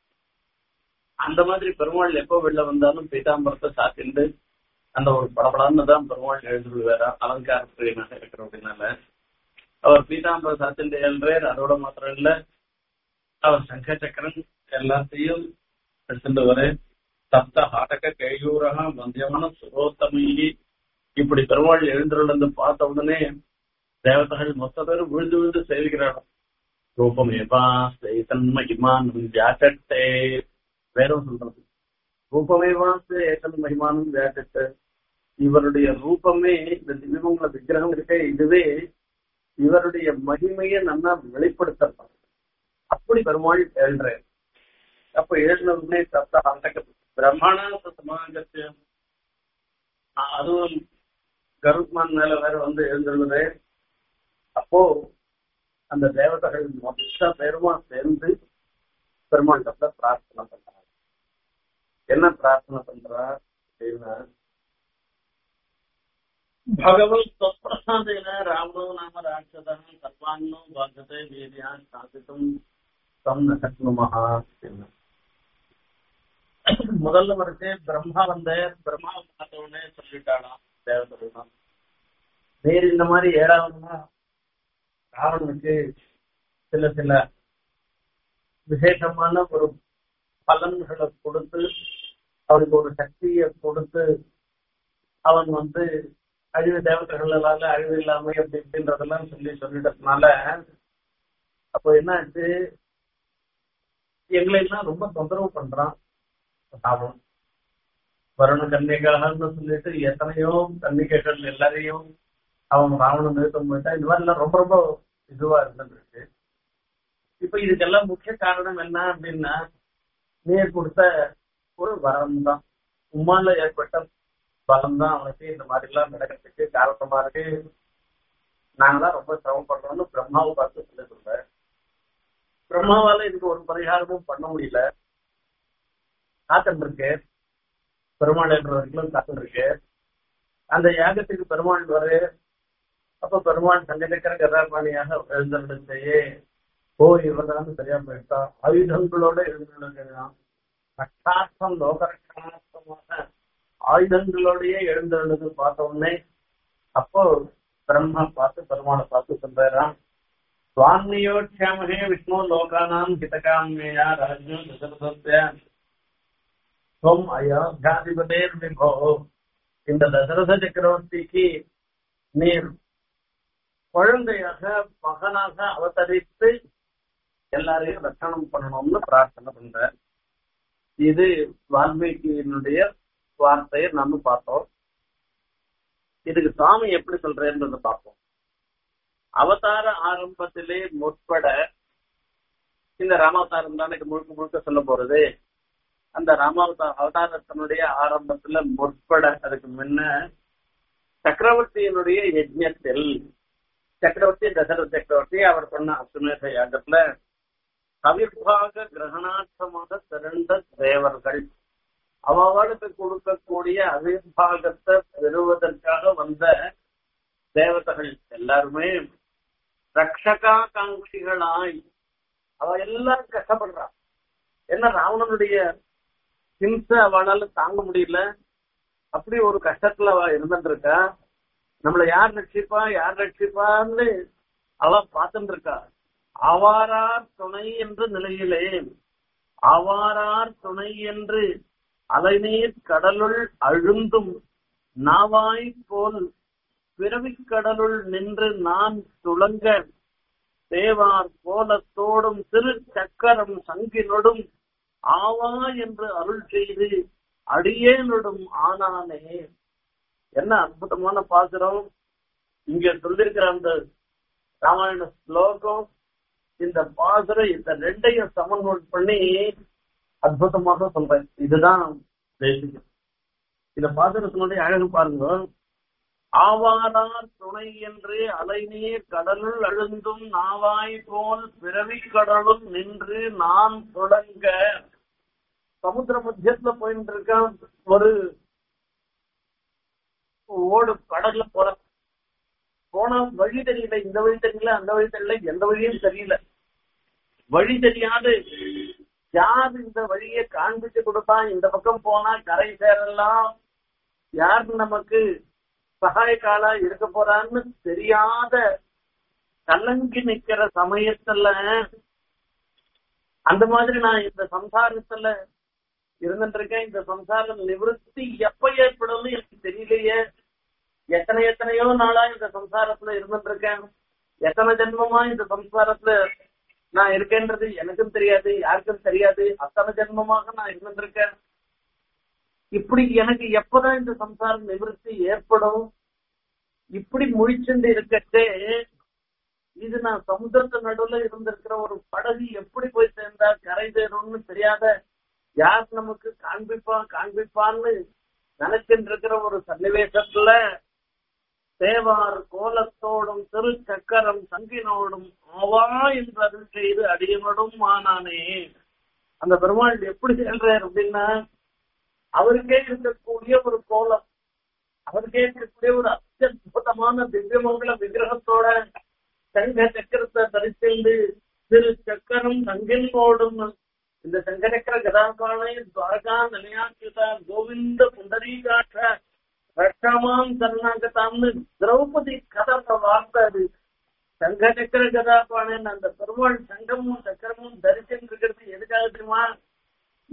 அந்த மாதிரி பெருமாள் எப்போ வெளில வந்தாலும் பீதாம்பரத்தை சாத்திண்டு அந்த ஒரு படப்படான்னு தான் பெருமாள் எழுந்துருவாரா அலங்கார பிரியனாக இருக்கிற அப்படின்னால அவர் பீதாம்பர சாத்திண்டு எழுறார் அதோட மாத்திரம் இல்ல அவர் சங்க சக்கரன் எல்லாத்தையும் எடுத்துட்டு வர சப்த ஹாடக கேயூரகா வந்தியமான சுரோத்தமையி இப்படி பெருமாள் எழுந்துள்ள பார்த்த உடனே தேவதைகள் மொத்த பேரும் விழுந்து விழுந்து சேவிக்கிறார்கள் ரூபமேவா சேதன் மகிமானம் வியாட்டே வேறும் சொல்றது ரூபமேவா சேதன் மகிமானம் வியாட்டே இவருடைய ரூபமே இந்த திவ்யமங்கல விக்கிரகம் இருக்க இதுவே இவருடைய மகிமையை நல்லா வெளிப்படுத்தலாம் அப்படி பெருமாள் எழுறாரு அப்ப எழுதினவுடனே சப்த அண்டக பிரம்மாண சமாகத்து அதுவும் கருத்மான் மேல வேற வந்து எழுந்துள்ளது அப்போ அந்த தேவதைகள் மொத்த பெருமா சேர்ந்து பெருமாண்டத்துல பிரார்த்தனை பண்றாங்க என்ன பிரார்த்தனை பண்றா அப்படின்னா பகவத் சொப்பிரசாதேன ராமோ நாம ராட்சதம் சர்வாங்கோ பாகத்தை வீரியா சாதித்தும் தம் நகத்னுமஹா அப்படின்னு முதல்ல வரைச்சே பிரம்மா வந்த பிரம்மா பார்த்தவனே சொல்லிட்டாளாம் தேவதைதான் வேறு இந்த மாதிரி ஏழாவதுனா ராவணனுக்கு சில சில விசேஷமான ஒரு பலன்களை கொடுத்து அவனுக்கு ஒரு சக்தியை கொடுத்து அவன் வந்து அழிவு தேவதைகளால அழிவு இல்லாம அப்படி இப்படின்றதெல்லாம் சொல்லி சொல்லிட்டதுனால அப்போ என்ன ஆச்சு எங்களை எல்லாம் ரொம்ப தொந்தரவு பண்றான் அவன் வருண கன்னிகான்னு சொல்லிட்டு எத்தனையோ கன்னிகைகள் எல்லாரையும் அவன் ராவணன் நிறுத்தம் போயிட்டா இந்த மாதிரி எல்லாம் ரொம்ப ரொம்ப இதுவா இருந்துருக்கு இப்ப இதுக்கெல்லாம் முக்கிய காரணம் என்ன அப்படின்னா நீர் கொடுத்த ஒரு வரம் தான் உமால ஏற்பட்ட பலம் தான் அவனுக்கு இந்த மாதிரி எல்லாம் நடக்கிறதுக்கு காரணமா இருக்கு நாங்களாம் ரொம்ப சிரமப்படுறோம்னு பிரம்மாவை பார்த்து சொல்லி சொல்றேன் பிரம்மாவால இதுக்கு ஒரு பரிகாரமும் பண்ண முடியல காத்துட்டு இருக்கு பெருமாள் என்ற வரைக்கும் காத்துட்டு இருக்கு அந்த யாகத்துக்கு பெருமாள் வரு அப்ப பெருமாள் சங்கடக்கர கதாபாணியாக எழுந்தருடையே ஓ இவர்தான் சரியா போயிட்டா ஆயுதங்களோட எழுந்துள்ளான் ரட்சார்த்தம் லோகரட்சார்த்தமாக ஆயுதங்களோடயே எழுந்தருளது பார்த்த உடனே அப்போ பிரம்மா பார்த்து பெருமாளை பார்த்து சொல்றாராம் சுவாமியோட்சியாமகே விஷ்ணு லோகானாம் ஹிதகாமியா ராஜ்யம் தசரதஸ்ய துவம் அயோத்தியாதிபதே விபோ இந்த தசரத சக்கரவர்த்திக்கு நீர் குழந்தையாக மகனாக அவதரித்து எல்லாரையும் ரட்சணம் பண்ணணும்னு பிரார்த்தனை பண்ற இது வால்மீகியினுடைய வார்த்தையை நம்ம பார்த்தோம் இதுக்கு சுவாமி எப்படி சொல்றேன்றத பார்ப்போம் அவதார ஆரம்பத்திலே முற்பட இந்த ராமாவதாரம் தான் முழுக்க முழுக்க சொல்ல போறது அந்த ராமாவதார அவதாரத்தினுடைய ஆரம்பத்துல முற்பட அதுக்கு முன்ன சக்கரவர்த்தியினுடைய யஜ்ஞத்தில் சக்கரவர்த்தி தசரத சக்கரவர்த்தி அவர் சொன்ன அசுமேத யாகத்துல கவிர்பாக கிரகணார்த்தமாக திரண்ட தேவர்கள் அவளுக்கு கொடுக்கக்கூடிய அவிர்பாகத்தை பெறுவதற்காக வந்த தேவதைகள் எல்லாருமே ரக்ஷகாகாங்கிகளாய் அவ எல்லாரும் கஷ்டப்படுறா என்ன ராவணனுடைய ஹிம்சை அவளால தாங்க முடியல அப்படி ஒரு கஷ்டத்துல அவ இருந்துட்டு இருக்கா நம்மள யார் ரட்சிப்பா யார் ரட்சிப்பான்னு அவ பார்த்துட்டு இருக்கா ஆவாரார் துணை என்ற நிலையிலே ஆவாரார் துணை என்று அலைநீர் கடலுள் அழுந்தும் நாவாய் போல் பிறவிக் கடலுள் நின்று நான் துளங்க தேவார் கோலத்தோடும் திரு சக்கரம் சங்கினொடும் ஆவா என்று அருள் செய்து அடியேனொடும் ஆனானே என்ன அற்புதமான பாசுரம் இங்க சொல்லிருக்கிற அந்த ராமாயண ஸ்லோகம் இந்த பாசுரம் இந்த ரெண்டையும் சமன்வட் பண்ணி அற்புதமாக சொல்றேன் இதுதான் தேசிகம் இந்த பாசுரத்தினுடைய அழகு பாருங்க ஆவாரார் துணை என்று அலைநீர் கடலுள் அழுந்தும் நாவாய் போல் பிறவி கடலுள் நின்று நான் தொடங்க சமுத்திர மத்தியத்துல போயிட்டு இருக்க ஒரு ஓடு கடல்ல போற போனா வழி தெரியல இந்த வழி தெரியல அந்த வழி தெரியல எந்த வழியும் தெரியல வழி தெரியாது யார் இந்த வழியை காண்பிச்சு கொடுத்தா இந்த பக்கம் போனா கரை சேரலாம் யார் நமக்கு சகாயக்காலா இருக்க போறான்னு தெரியாத கலங்கி நிக்கிற சமயத்துல அந்த மாதிரி நான் இந்த சம்சாரத்துல இருந்துட்டு இருக்கேன் இந்த சம்சாரம் நிவர்த்தி எப்ப ஏற்படும்னு எனக்கு தெரியலையே எத்தனை எத்தனையோ நாளா இந்த சம்சாரத்துல இருந்துட்டு இருக்கேன் எத்தனை ஜென்மமா இந்த சம்சாரத்துல நான் இருக்கேன்றது எனக்கும் தெரியாது யாருக்கும் தெரியாது அத்தனை ஜென்மமாக நான் இருந்துட்டு இருக்கேன் இப்படி எனக்கு எப்பதான் இந்த சம்சாரம் நிவர்த்தி ஏற்படும் இப்படி முழிச்சுண்டு இருக்கட்டே இது நான் சமுத்திரத்து நடுவுல இருந்திருக்கிற ஒரு படகு எப்படி போய் சேர்ந்தா கரை சேரும்னு தெரியாத யார் நமக்கு காண்பிப்பா காண்பிப்பான்னு நினைச்சுட்டு இருக்கிற ஒரு சன்னிவேசத்துல தேவார் கோலத்தோடும் திரு சக்கரம் சங்கினோடும் ஆவா என்று அருள் செய்து அடியனோடும் ஆனானே அந்த பெருமாள் எப்படி செல்றார் அப்படின்னா அவருக்கே இருக்கக்கூடிய ஒரு கோலம் அவருக்கே இருக்கக்கூடிய ஒரு அத்தியுதமான திவ்யமங்கல விக்கிரகத்தோட சங்க சக்கரத்தை தரிசிந்து திரு சக்கரம் சங்கினோடும் இந்த சங்கரக்கர கதாபானை துவாரகா நிலையாக்கியதா கோவிந்த புண்டரீகாட்ச ரட்சமாம் சரணாகதாம்னு திரௌபதி கதை வார்த்தை அது சங்க சக்கர கதாபானன் அந்த பெருமாள் சங்கமும் சக்கரமும் தரிசனம் இருக்கிறது எதுக்காக தெரியுமா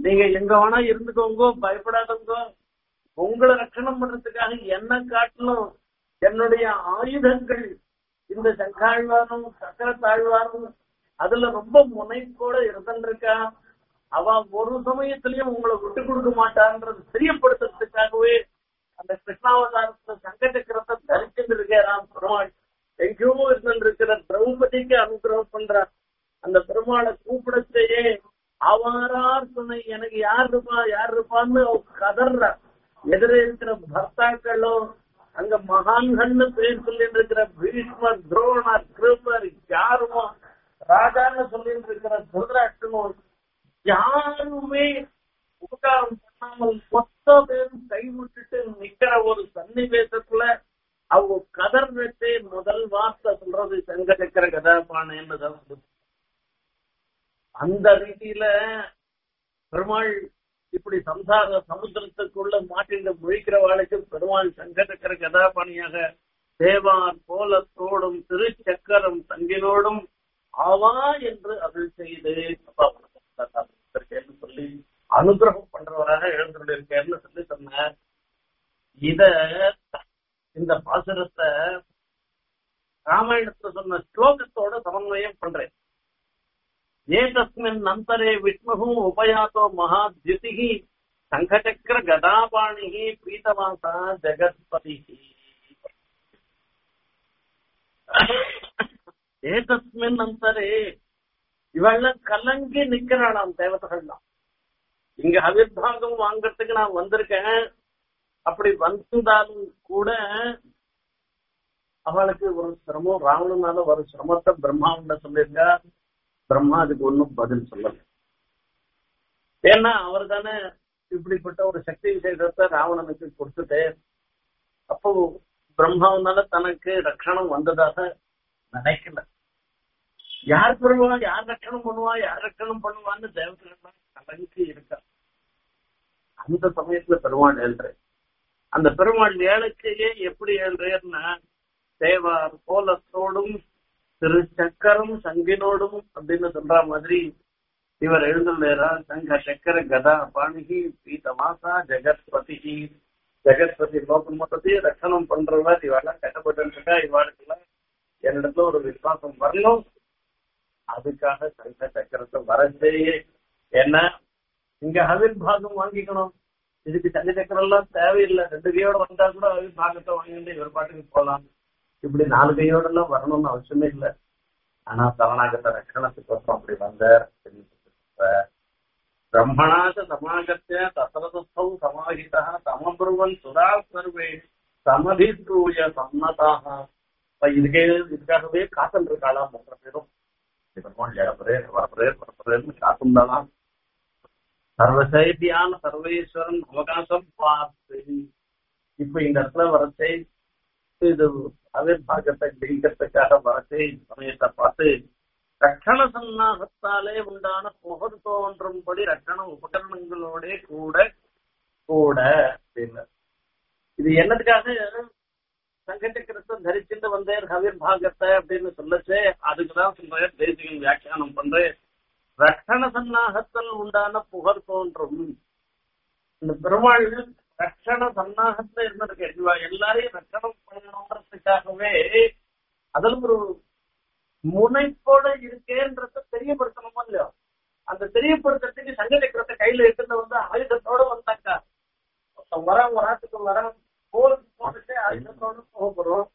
நீங்க எங்க வேணா இருந்துக்கோங்க பயப்படாதவங்க உங்களை ரட்சணம் பண்றதுக்காக என்ன காட்டிலும் என்னுடைய ஆயுதங்கள் இந்த சங்காழ்வாரும் சக்கர தாழ்வாரும் அதுல ரொம்ப முனைப்போட இருந்திருக்கா அவ ஒரு சமயத்திலயும் உங்களை விட்டு கொடுக்க மாட்டான்றது தெரியப்படுத்துறதுக்காகவே அந்த கிருஷ்ணாவதாரத்துல சங்க சக்கரத்தை தரிச்சுட்டு இருக்கிறான் பெருமாள் எங்கேயோ இருந்திருக்கிற திரௌபதிக்கு அனுகிரகம் பண்றார் அந்த பெருமாளை கூப்பிடத்தையே அவாரார் துணை எனக்கு யார் இருப்பா யார் இருப்பான்னு கதர்ற எதிரே இருக்கிற பர்த்தாக்களும் அங்க மகான்கள்னு பேர் சொல்லிட்டு இருக்கிற பீஷ்மர் துரோணர் கிருபர் யாருமோ ராஜான்னு சொல்லிட்டு இருக்கிற திருதராஷ்டனும் யாருமே உபகாரம் பண்ணாமல் மொத்த பேரும் கைவிட்டுட்டு நிக்கிற ஒரு சன்னிவேசத்துல அவங்க கதர் வெட்டே முதல் வார்த்தை சொல்றது சங்க சக்கர கதாபானன்னு தான் சொல்லுது அந்த ரீதியில பெருமாள் இப்படி சம்சார சமுத்திரத்துக்குள்ள மாட்டின்ற முழிக்கிற வாழைக்கு பெருமாள் சங்க சக்கர கதாபாணியாக தேவார் கோலத்தோடும் திருச்சக்கரம் தங்கினோடும் ஆவா என்று அருள் செய்து சொல்லி அனுகிரகம் பண்றவராக எழுந்துள்ளிருக்கேன்னு சொல்லி சொன்னார் இத இந்த பாசுரத்தை ராமாயணத்துல சொன்ன ஸ்லோகத்தோட சமன்வயம் பண்றேன் ஏதஸ்மின் நந்தரே விஷ்ணு உபயாத்தோ மகாத்யுதி சங்கச்சக்கர கதாபாணி பீதவாசா ஜெகத்பதி ஏதஸ்மின் அந்தரே இவெல்லாம் கலங்கி நிக்கிறாளாம் தேவதைகள்லாம் இங்க அவிர்வாகம் வாங்கறதுக்கு நான் வந்திருக்கேன் அப்படி வந்திருந்தாலும் கூட அவளுக்கு ஒரு சிரமம் ராவணனால ஒரு சிரமத்தை பிரம்மாவிட சொல்லியிருக்கா பிரம்மா அதுக்கு ஒன்றும் பதில் சொல்லல ஏன்னா அவர் தானே இப்படிப்பட்ட ஒரு சக்தி விசேஷத்தை ராவணனுக்கு கொடுத்துட்டு அப்போ பிரம்மாவனால தனக்கு ரட்சணம் வந்ததாக நினைக்கல யார் பெறுவா யார் ரட்சணம் பண்ணுவா யார் ரட்சணம் பண்ணுவான்னு தேவர்கள் கலங்கி இருக்கா அந்த சமயத்துல பெருமாள் ஏழ்றேன் அந்த பெருமாள் ஏழைக்கையே எப்படி ஏழ்றேன்னா தேவார் கோலத்தோடும் திரு சக்கரம் சங்கினோடும் அப்படின்னு சொல்ற மாதிரி இவர் எழுந்துள்ளாரா சங்க சக்கர கதா பாணிகி பீதமாசா ஜெகத்பதி ஜெகத்பதி லோகம் மொத்தத்தையும் ரட்சணம் பண்றவர் இவெல்லாம் கட்டப்பட்டு இருக்கா இவாளுக்கெல்லாம் என்னிடத்துல ஒரு விசுவாசம் வரணும் அதுக்காக சங்க சக்கரத்தை வரச்சேயே என்ன இங்க அவிர் பாகம் வாங்கிக்கணும் இதுக்கு சங்க சக்கரம் எல்லாம் தேவையில்லை ரெண்டு கையோட வந்தா கூட அவிர் பாகத்தை வாங்கிட்டு இவர் பாட்டுக்கு போகலாம் இப்படி நாலு கையோட எல்லாம் வரணும்னு அவசியமே இல்லை ஆனா சரணாகத ரட்சணத்துக்கோசம் அப்படி வந்தார் பிரம்மணாச்ச சமாகத்திய தசரதுத்தம் சமாஹிதா சமபுருவன் சுரா சர்வே சமதித்தூய சன்னதாக இப்ப இதுக்கே இதுக்காகவே காத்தல் இருக்காளாம் மூன்று பேரும் பெருமாள் இழப்புறேன் வரப்புறேன் வரப்புறேன்னு காத்துந்தாலாம் சர்வசைத்தியான சர்வேஸ்வரன் அவகாசம் பார்த்து இப்ப இந்த இடத்துல வரச்சை இது அவிர்வாகத்தை ஜெயிக்கிறதுக்காக வரச்சை சமயத்தை பார்த்து ரட்சண சன்னாகத்தாலே உண்டான புகழ் தோன்றும்படி ரட்சண உபகரணங்களோட கூட கூட அப்படின்னு இது என்னதுக்காக சங்கச்சக்கரத்தை தரிச்சுட்டு வந்தேன் ஹவிர் பாகத்தை அப்படின்னு சொல்லச்சே அதுக்குதான் சொல்றேன் தேசிகன் வியாக்கியானம் பண்றேன் ரட்சண சன்னாகத்தில் உண்டான புகழ் தோன்றும் இந்த பெருமாள் ரட்சண சன்னாகத்துல இருந்திருக்கு இவ எல்லாரையும் ரட்சணம் பண்ணணுன்றதுக்காகவே அதுல ஒரு முனைப்போட இருக்கேன்றத தெரியப்படுத்தணுமோ இல்லையோ அந்த தெரியப்படுத்துறதுக்கு சங்க சக்கரத்தை கையில எடுத்துட்டு வந்து ஆயுதத்தோட வந்தாக்கா வரான் ஒரு ஆட்டுக்கு வரான் கோலுக்கு போனதே ஆயுதத்தோட போக போறோம்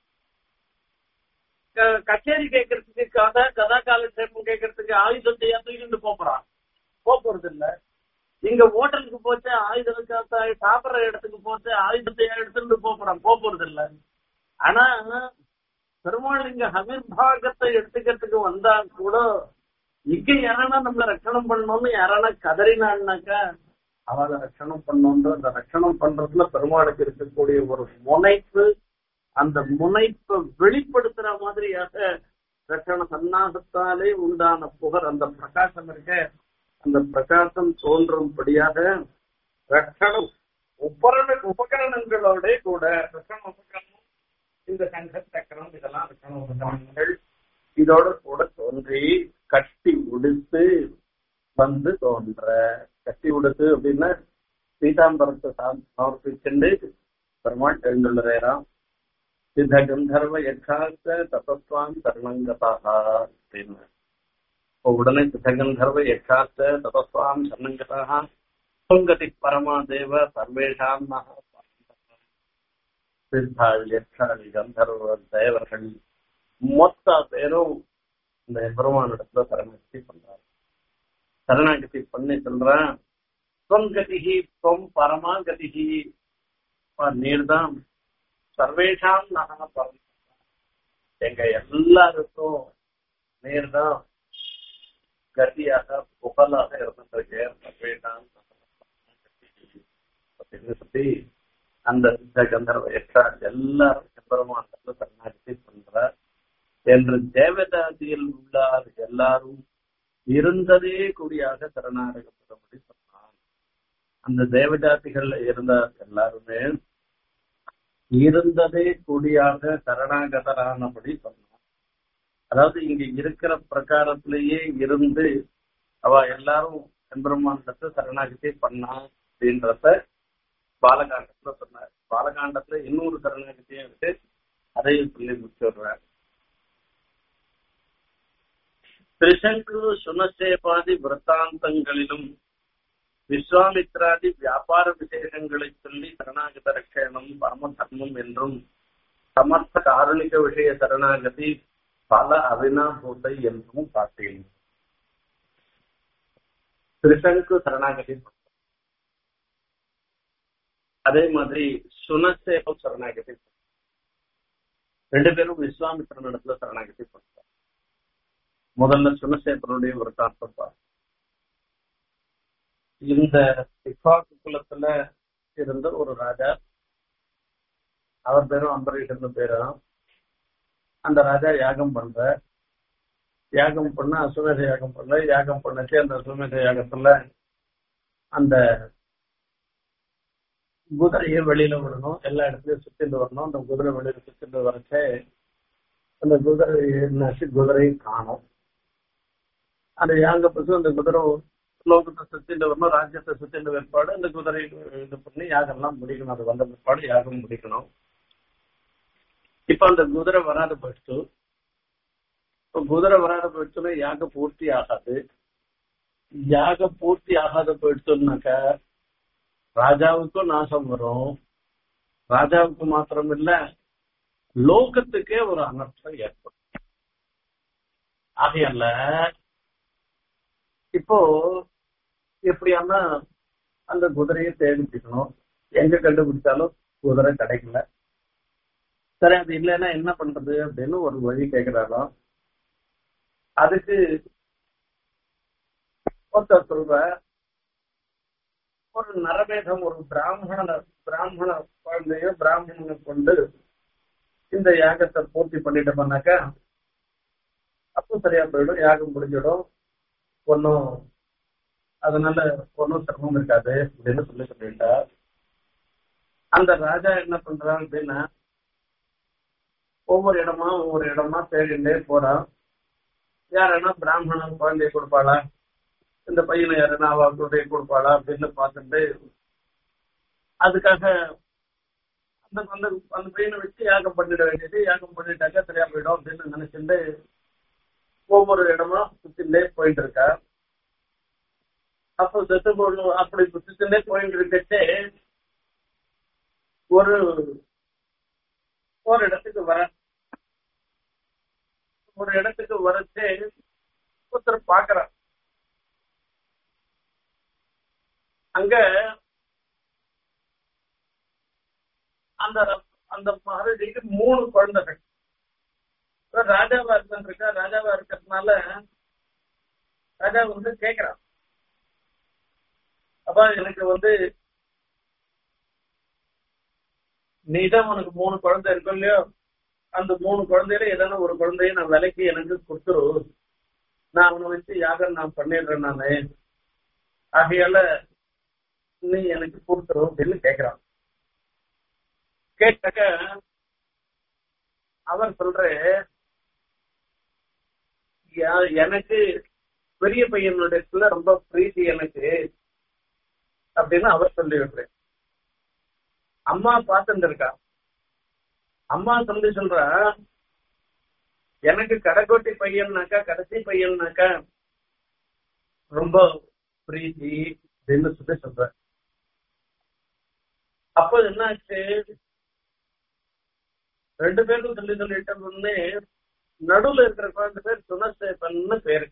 கச்சேரி கேட்கறதுக்கு கதை கதா காலட்சேபம் கேட்கறதுக்கு ஆயுதத்தை தூக்கிட்டு போறான் போறது இல்ல இங்க ஹோட்டலுக்கு போச்சு ஆயுதத்தை சாப்பிடுற இடத்துக்கு போச்சு ஆயுதத்தை எடுத்துட்டு போறான் போறது இல்ல ஆனா பெருமாள் இங்க ஹவிர்பாகத்தை எடுத்துக்கிறதுக்கு வந்தா கூட இங்க யாரானா நம்மள ரட்சணம் பண்ணணும்னு யாரானா கதறினான்னாக்கா அவளை ரட்சணம் பண்ணோன்ற அந்த ரட்சணம் பண்றதுல பெருமாளுக்கு இருக்கக்கூடிய ஒரு முனைப்பு அந்த முனைப்பை வெளிப்படுத்துற மாதிரியாக ரட்சண சன்னாகத்தாலே உண்டான புகர் அந்த பிரகாசம் இருக்க அந்த பிரகாசம் தோன்றும்படியாக ரட்சணம் உபரண உபகரணங்களோட கூட ரட்சண உபகரணம் இந்த சங்க சக்கரம் இதெல்லாம் ரட்சண உபகரணங்கள் இதோட கூட தோன்றி கட்டி உடுத்து வந்து தோன்ற பக்தி உடுத்து அப்படின்னா பீதாம்பரத்தை சமர்ப்பிச்சுண்டு பெருமாள் எழுந்துள்ளதாம் சித்த கந்தர்வ யட்சாஸ்த தபஸ்வான் சரணங்கதாக அப்படின்னு இப்போ உடனே சித்த கந்தர்வ யட்சாஸ்த தபஸ்வான் சரணங்கதாக கதி பரமா தேவ சர்வேஷாம் மகா சித்தாள் யட்சாள் கந்தர்வர் தேவர்கள் மொத்த பேரும் இந்த பெருமானிடத்துல சரணாகதி பண்றாரு சரணாகதி பண்ணி சொல்றான் தொம் கதிகி தொம் பரமா கதிகி நீர்தான் சர்வேஷாம் நகன பரம் எங்க எல்லாருக்கும் நீர்தான் கதியாக புகழாக இருந்திருக்கேன் சர்வேஷாம் அப்படின்னு சொல்லி அந்த சித்த கந்தர்வ எக்ஸ்ட்ரா எல்லாரும் பெருமானத்துல சரணாகதி பண்றார் என்று தேவதாதியில் உள்ளார் எல்லாரும் இருந்ததே கூடியாக சரணாகப்படும்படி சொன்னான் அந்த தேவதாதிகள் இருந்த எல்லாருமே இருந்ததே கூடியாக சரணாகதரானபடி சொன்னான் அதாவது இங்க இருக்கிற பிரகாரத்திலேயே இருந்து அவ எல்லாரும் எம்பெருமானத்தை சரணாகதி பண்ணா அப்படின்றத பாலகாண்டத்துல சொன்னார் பாலகாண்டத்துல இன்னொரு சரணாகதியும் இருக்கு அதையும் சொல்லி முடிச்சுடுறார் திரிசங்கு சுனசேபாதி விரத்தாந்தங்களிலும் விஸ்வாமித்ராதி வியாபார விசேஷங்களை சொல்லி சரணாகத ரட்சணம் பரம தர்மம் என்றும் சமர்த்த காரணிக விஷய சரணாகதி பல அவினாபூத்தை என்றும் காட்டேன் திரிசங்கு சரணாகதி அதே மாதிரி சுனசேபம் சரணாகதி ரெண்டு பேரும் விஸ்வாமித்திரன் இடத்துல சரணாகதி பண்றாங்க முதல்ல சுனசேபனுடைய ஒரு தாற்பா இந்த இஃபாக்கு குலத்துல இருந்த ஒரு ராஜா அவர் பேரும் அம்பரீஷன் பேரும் அந்த ராஜா யாகம் பண்ற யாகம் பண்ண அசுமேத யாகம் பண்ண யாகம் பண்ணச்சு அந்த அசுமேத யாகத்துல அந்த குதிரையை வெளியில விடணும் எல்லா இடத்துலயும் சுத்திட்டு வரணும் அந்த குதிரை வெளியில சுத்திட்டு வரச்சே அந்த குதிரை நசி குதிரையும் காணும் அந்த யாங்க பசு அந்த குதிரை லோகத்தை சுத்திட்டு வரணும் ராஜ்யத்தை சுத்திட்டு பிற்பாடு அந்த குதிரை இது பண்ணி யாகம்லாம் முடிக்கணும் அது வந்த பிற்பாடு யாகம் முடிக்கணும் இப்ப அந்த குதிரை வராத போயிடுச்சு இப்போ குதிரை வராத போயிடுச்சுன்னா யாக பூர்த்தி ஆகாது யாக பூர்த்தி ஆகாத போயிடுச்சுன்னாக்கா ராஜாவுக்கும் நாசம் வரும் ராஜாவுக்கு மாத்திரம் இல்ல லோகத்துக்கே ஒரு அனர்த்தம் ஏற்படும் ஆகையால இப்போ எப்படியானா அந்த குதிரையை தேடிக்கணும் எங்க கண்டுபிடிச்சாலும் குதிரை கிடைக்கல சரி அது இல்லைன்னா என்ன பண்றது அப்படின்னு ஒரு வழி கேட்கிறாரோ அதுக்கு ஒருத்தர் சொல்ற ஒரு நரபேதம் ஒரு பிராமண பிராமண குழந்தைய பிராமணனை கொண்டு இந்த யாகத்தை பூர்த்தி பண்ணிட்டு பண்ணாக்கா அப்போ சரியா போயிடும் யாகம் முடிஞ்சிடும் ஒன்னும் அதனால ஒன்னும் சிரமம் இருக்காது அப்படின்னு சொல்லி சொல்லிட்டா அந்த ராஜா என்ன பண்றான் அப்படின்னா ஒவ்வொரு இடமா ஒவ்வொரு இடமா தேடிண்டே போறான் யாருன்னா பிராமணன் குழந்தைய கொடுப்பாளா இந்த பையனை யாருன்னா அவ குழந்தைய கொடுப்பாளா அப்படின்னு பார்த்துட்டு அதுக்காக அந்த அந்த அந்த பையனை வச்சு யாகம் பண்ணிட வேண்டியது யாகம் பண்ணிட்டாக்கா சரியா போயிடும் அப்படின்னு நினைச்சுட்டு ஒவ்வொரு இடமா சுத்திண்டே போயிட்டு இருக்கா அப்போ செத்து போடணும் அப்படி சுத்திண்டே போயிட்டு இருக்கச்சே ஒரு ஒரு இடத்துக்கு வர ஒரு இடத்துக்கு வரச்சே ஒருத்தர் பாக்குறார் அங்க அந்த அந்த மகாராஜிக்கு மூணு குழந்தைகள் ராஜாவா இருக்கா ராஜாவா இருக்கிறதுனால ராஜா வந்து கேக்குறான் அப்ப எனக்கு வந்து நீதான் உனக்கு மூணு குழந்தை இருக்கும் இல்லையோ அந்த மூணு குழந்தையில ஏதாவது ஒரு குழந்தைய நான் விலைக்கு எனக்கு கொடுத்துரு நான் அவனை வச்சு யாகம் நான் பண்ணிடுறேன் நானு ஆகையால நீ எனக்கு கொடுத்துரு அப்படின்னு கேக்குறான் கேட்டாக்க அவர் சொல்ற எனக்கு பெரிய பையனுடைய ரொம்ப பிரீத்தி எனக்கு அப்படின்னு அவர் சொல்லி விடுறேன் அம்மா பார்த்துட்டு இருக்கா அம்மா சொல்லி சொல்றா எனக்கு கடைக்கோட்டி பையன்னாக்கா கடைசி பையன்னாக்கா ரொம்ப பிரீத்தி அப்படின்னு சொல்லி சொல்ற அப்போ என்னாச்சு ரெண்டு பேரும் சொல்லி சொல்லிட்ட முன்னே நடுவுல இருக்கிற குழந்தை பேர் சுனசேபன்னு பேரு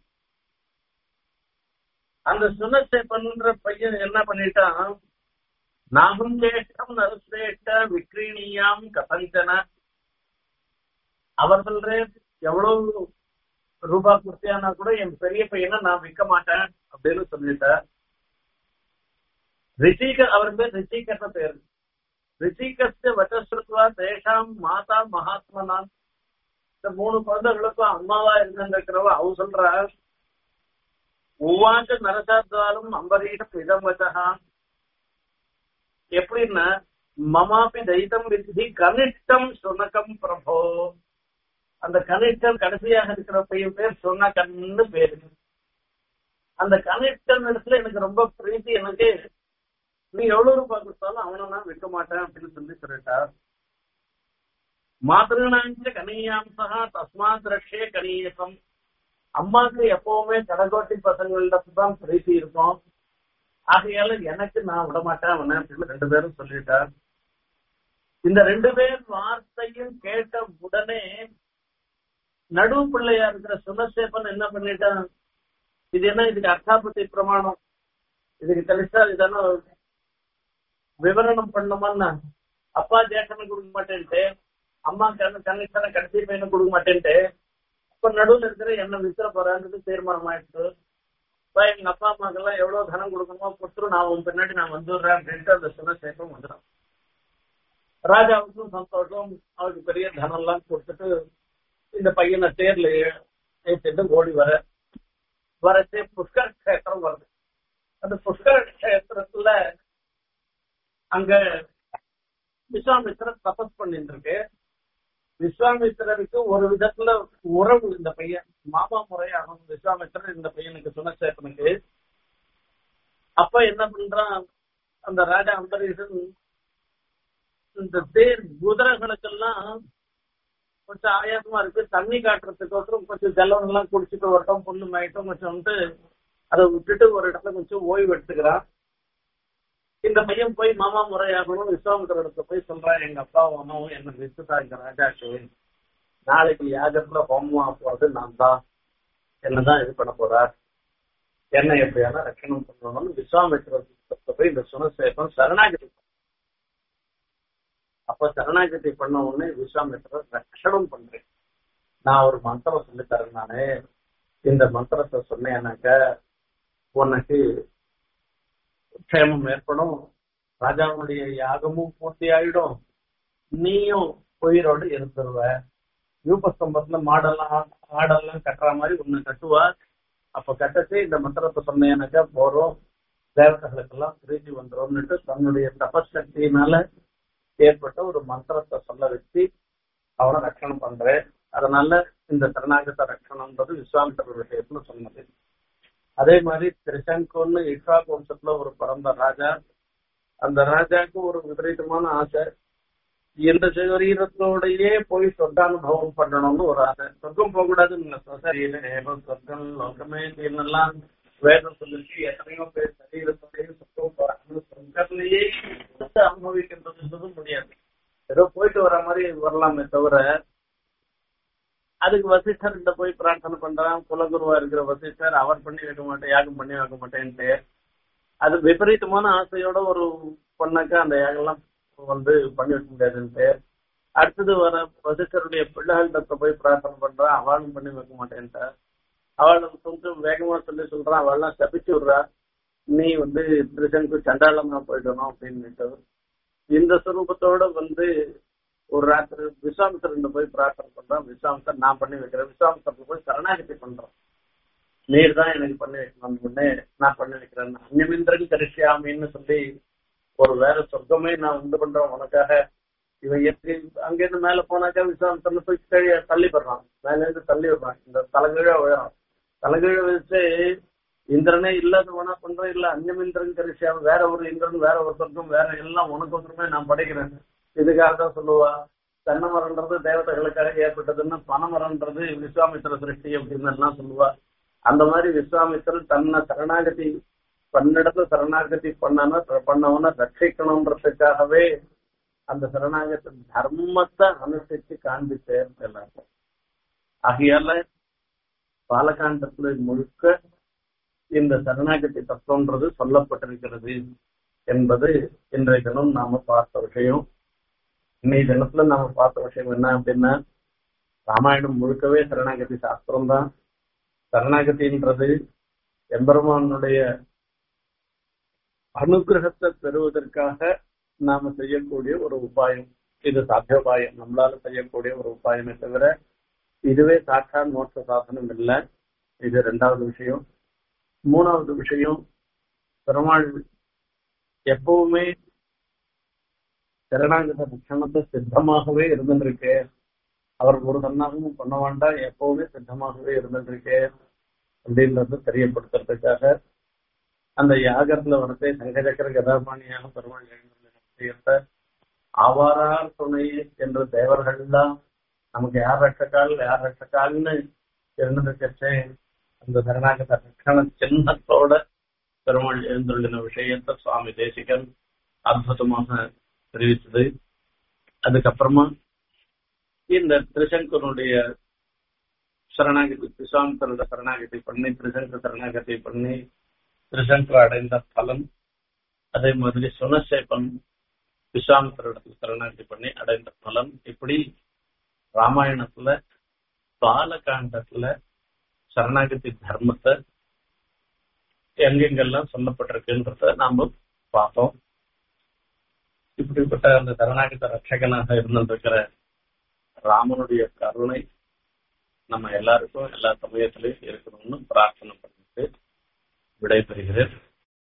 அந்த சுனசேபன்ற பையன் என்ன பண்ணிட்டான் நாகம் சேஷ்டம் நரசிரேஷ்ட விக்ரீணியாம் கபஞ்சன அவர் சொல்றே எவ்வளவு ரூபா குர்த்தியானா கூட என் பெரிய பையனை நான் விற்க மாட்டேன் அப்படின்னு சொல்லிட்டார் ரிஷிக அவர் பேர் ரிஷிகர்னு பேர் ரிஷிகஸ்ட வச்சஸ்ருத்வா தேஷாம் மாதா மகாத்மனான் இந்த மூணு குழந்தைகளுக்கும் அம்மாவா இருந்திருக்கிறவ அவ சொல்றா உவாச்ச நரசாத்வாலும் அம்பரீஷம் இதம் வச்சா எப்படின்னா மமாபி தைத்தம் வித்தி கனிஷ்டம் சுனகம் பிரபோ அந்த கனிஷ்டம் கடைசியாக இருக்கிற பையன் பேர் சுனகன்னு பேரு அந்த கனிஷ்டன் இடத்துல எனக்கு ரொம்ப பிரீத்தி எனக்கு நீ எவ்வளவு ரூபாய் கொடுத்தாலும் அவனை நான் விற்க மாட்டேன் அப்படின்னு சொல்லி சொல்லிட்டார் மாத்திருநாஞ்ச கனியாம்சா தஸ்மாத் ரக்ஷே கனியசம் அம்மாக்கு எப்பவுமே கடகோட்டி பசங்களிடத்து தான் பிரீத்தி இருக்கும் ஆகையால எனக்கு நான் விட மாட்டேன் அவனை அப்படின்னு ரெண்டு பேரும் சொல்லிட்டார் இந்த ரெண்டு பேர் வார்த்தையும் கேட்ட உடனே நடு பிள்ளையா இருக்கிற சுனசேப்பன் என்ன பண்ணிட்டான் இது என்ன இதுக்கு அர்த்தாபத்தி பிரமாணம் இதுக்கு தெளிச்சா இதான விவரணம் பண்ணோம்னா அப்பா ஜேஷனை கொடுக்க மாட்டேன்ட்டு அம்மா கண்ணு கண்ணிச்சான கடைசி பையனை கொடுக்க மாட்டேன்ட்டு அப்ப நடுவில் இருக்கிற என்ன விசிற போறான்றது தீர்மானம் ஆயிடுச்சு இப்ப எங்க அப்பா அம்மாக்கெல்லாம் எவ்வளவு தனம் கொடுக்கணுமோ கொடுத்துரும் நான் உன் பின்னாடி நான் வந்துடுறேன் அப்படின்ட்டு அந்த சுனசேகம் வந்துடும் ராஜாவுக்கும் சந்தோஷம் அவருக்கு பெரிய தனம் எல்லாம் கொடுத்துட்டு இந்த பையனை தேர்ல ஏற்றிட்டு ஓடி வர வரச்சே புஷ்கர கஷேத்திரம் வருது அந்த புஷ்கர கஷேத்திரத்துல அங்க விஸ்வாமித்திரர் தபஸ் பண்ணிட்டு இருக்கு விஸ்வாமித்திரருக்கு ஒரு விதத்துல உறவு இந்த பையன் மாமா முறையாகும் விஸ்வாமித்திரர் இந்த பையனுக்கு சுனசேப்பனுக்கு அப்ப என்ன பண்றான் அந்த ராஜா அம்பரீஷன் இந்த தேர் குதிரைகளுக்கெல்லாம் கொஞ்சம் ஆயாசமா இருக்கு தண்ணி காட்டுறதுக்கோசரம் கொஞ்சம் ஜலம் எல்லாம் குடிச்சிட்டு வரட்டும் புல்லு மாயிட்டும் கொஞ்சம் வந்து அதை விட்டுட்டு ஒரு இடத்துல கொஞ்சம் ஓய்வு எடுத்துக்கிறான் இந்த பையன் போய் மாமா முறையாகணும் விஸ்வாமித்திரத்தை போய் சொல்றான் எங்க அப்பா அம்மாவும் என்ன வித்துட்டா இந்த ராஜாக்கு நாளைக்கு யாகத்துல ஹோமமா போறது நான் தான் என்னதான் இது பண்ண போறார் என்ன எப்படியான ரட்சணம் பண்ணணும்னு விஸ்வாமித்திரத்தை போய் இந்த சுனசேகம் சரணாகதி அப்ப சரணாகதி பண்ண உடனே விஸ்வாமித்திரர் ரட்சணம் பண்றேன் நான் ஒரு மந்திரம் சொல்லி தரேன் நானு இந்த மந்திரத்தை சொன்னேன்னாக்க உனக்கு க்ஷேமம் ஏற்படும் ராஜாவுடைய யாகமும் பூர்த்தி ஆயிடும் நீயும் உயிரோடு இருந்துருவ யூபஸ்தம்பத்துல மாடெல்லாம் ஆடெல்லாம் கட்டுற மாதிரி ஒண்ணு கட்டுவா அப்ப கட்டச்சு இந்த மந்திரத்தை சொன்னேனாக்கா போறோம் தேவதைகளுக்கெல்லாம் பிரீதி வந்துரும்னுட்டு தன்னுடைய தபசக்தியினால ஏற்பட்ட ஒரு மந்திரத்தை சொல்ல வச்சு அவனை ரட்சணம் பண்றேன் அதனால இந்த சரணாகத ரட்சணம்ன்றது விஸ்வாமித்திர விஷயத்துல சொன்னது அதே மாதிரி திரிசங்கோன்னு இஷ்வாக் வம்சத்துல ஒரு பிறந்த ராஜா அந்த ராஜாவுக்கு ஒரு விபரீதமான ஆசை இந்த சரீரத்தோடயே போய் சொர்க்கானுபவம் பண்ணணும்னு ஒரு ஆசை சொர்க்கம் போகக்கூடாதுன்னு சொசையில ஏதோ சொர்க்கம் லோகமே எல்லாம் வேதம் சொல்லிச்சு எத்தனையோ பேர் சரீரத்தோடய சொர்க்கம் போறாங்க சொர்க்கத்திலேயே அனுபவிக்கின்றதுன்றது முடியாது ஏதோ போயிட்டு வர மாதிரி வரலாமே தவிர அதுக்கு வசிஷ்டர் இந்த போய் பிரார்த்தனை பண்றான் குலகுருவா இருக்கிற வசிஷ்டர் அவர் பண்ணி வைக்க மாட்டேன் யாகம் பண்ணி வைக்க மாட்டேன்ட்டு அது விபரீதமான ஆசையோட ஒரு பொண்ணாக்க அந்த யாகம்லாம் வந்து பண்ணி வைக்க முடியாதுன்ட்டு அடுத்தது வர வசிஷ்டருடைய பிள்ளைகள்கிட்ட போய் பிரார்த்தனை பண்றான் அவளும் பண்ணி வைக்க மாட்டேன்ட்டா அவள் கொஞ்சம் வேகமா சொல்லி சொல்றான் அவள்லாம் தப்பிச்சு விடுறா நீ வந்து திருசங்கு சண்டாளமா போயிடணும் அப்படின்னுட்டு இந்த சுரூபத்தோட வந்து ஒரு ராத்திரி விஸ்வாமித்திரன் போய் பிரார்த்தனை பண்றான் விஸ்வாமித்தர் நான் பண்ணி வைக்கிறேன் விஸ்வாமித்தர் போய் சரணாகதி பண்றோம் நீர் தான் எனக்கு பண்ணி வைக்கணும் முன்னே நான் பண்ணி வைக்கிறேன் அந்நியமிந்திரன் கரிசியாமின்னு சொல்லி ஒரு வேற சொர்க்கமே நான் உண்டு பண்றேன் உனக்காக இவன் எப்படி அங்கிருந்து மேல போனாக்கா விஸ்வாமித்திரன் போய் கீழே தள்ளி போடுறான் மேல இருந்து தள்ளி விடுறான் இந்த தலைகீழ விழுறான் தலைகீழ வச்சு இந்திரனே இல்லாதவனா பண்றேன் இல்ல அந்யம் இந்திரன் கரிசியாம வேற ஒரு இந்திரன் வேற ஒரு சொர்க்கம் வேற எல்லாம் உனக்கு ஒன்றுமே நான் படைக்கிறேன் இதுக்காக தான் சொல்லுவா தென்னமரன்றது தேவதைகளுக்காக ஏற்பட்டதுன்னா பனைமரன்றது விஸ்வாமித்திர சிருஷ்டி அப்படின்னு எல்லாம் சொல்லுவா அந்த மாதிரி விஸ்வாமித்திரன் தன்னை சரணாகதி பன்னிடத்துல சரணாகதி பண்ணன பண்ணவன ரட்சிக்கணும்ன்றதுக்காகவே அந்த சரணாகதி தர்மத்தை அனுசரிச்சு காண்பிச்சேன் எல்லாருக்கும் ஆகையால பாலகாண்டத்துல முழுக்க இந்த சரணாகதி தத்துவம்ன்றது சொல்லப்பட்டிருக்கிறது என்பது இன்றைய தினம் நாம பார்த்த விஷயம் இன்னைய தினத்துல நாம பார்த்த விஷயம் என்ன அப்படின்னா ராமாயணம் முழுக்கவே சரணாகதி சாஸ்திரம் தான் சரணாகதின்றது எம்பெருமானுடைய அனுகிரகத்தை பெறுவதற்காக நாம செய்யக்கூடிய ஒரு உபாயம் இது சாத்தியோபாயம் நம்மளால செய்யக்கூடிய ஒரு உபாயமே தவிர இதுவே சாட்சாத் மோட்ச சாதனம் இல்லை இது ரெண்டாவது விஷயம் மூணாவது விஷயம் பெருமாள் எப்பவுமே சரணாகத ரட்சணத்தை சித்தமாகவே இருந்துருக்கு அவர் ஒரு தன்னாகவும் பண்ண வேண்டாம் எப்பவுமே சித்தமாகவே இருந்துருக்கு அப்படின்றது தெரியப்படுத்துறதுக்காக அந்த யாகத்துல வரதே சங்கச்சக்கர கதாபாணியாக பெருமாள் எழுந்த ஆவாரார் துணை என்ற தேவர்கள்லாம் நமக்கு யார் ரட்சக்கால் யார் ரட்சக்கால்னு இருந்துருக்கச்சே அந்த சரணாகத ரட்சண சின்னத்தோட பெருமாள் எழுந்துள்ள விஷயத்தை சுவாமி தேசிகன் அற்புதமாக தெரிவித்தது அதுக்கப்புறமா இந்த திருசங்கனுடைய சரணாகதி விஸ்வாமித்தரோட சரணாகதி பண்ணி திருசங்கர் சரணாகதி பண்ணி திருசங்கர் அடைந்த பலன் அதே மாதிரி சுனசேபன் விஸ்வாமித்தரோட சரணாகதி பண்ணி அடைந்த பலன் இப்படி ராமாயணத்துல பாலகாண்டத்துல சரணாகதி தர்மத்தை எங்கெங்கெல்லாம் சொல்லப்பட்டிருக்குன்றத நாம பார்த்தோம் இப்படிப்பட்ட அந்த சரணாகத ரட்சகனாக இருந்திருக்கிற ராமனுடைய கருணை நம்ம எல்லாருக்கும் எல்லா சமயத்திலையும் இருக்கணும்னு பிரார்த்தனை பண்ணிட்டு விடைபெறுகிறேன்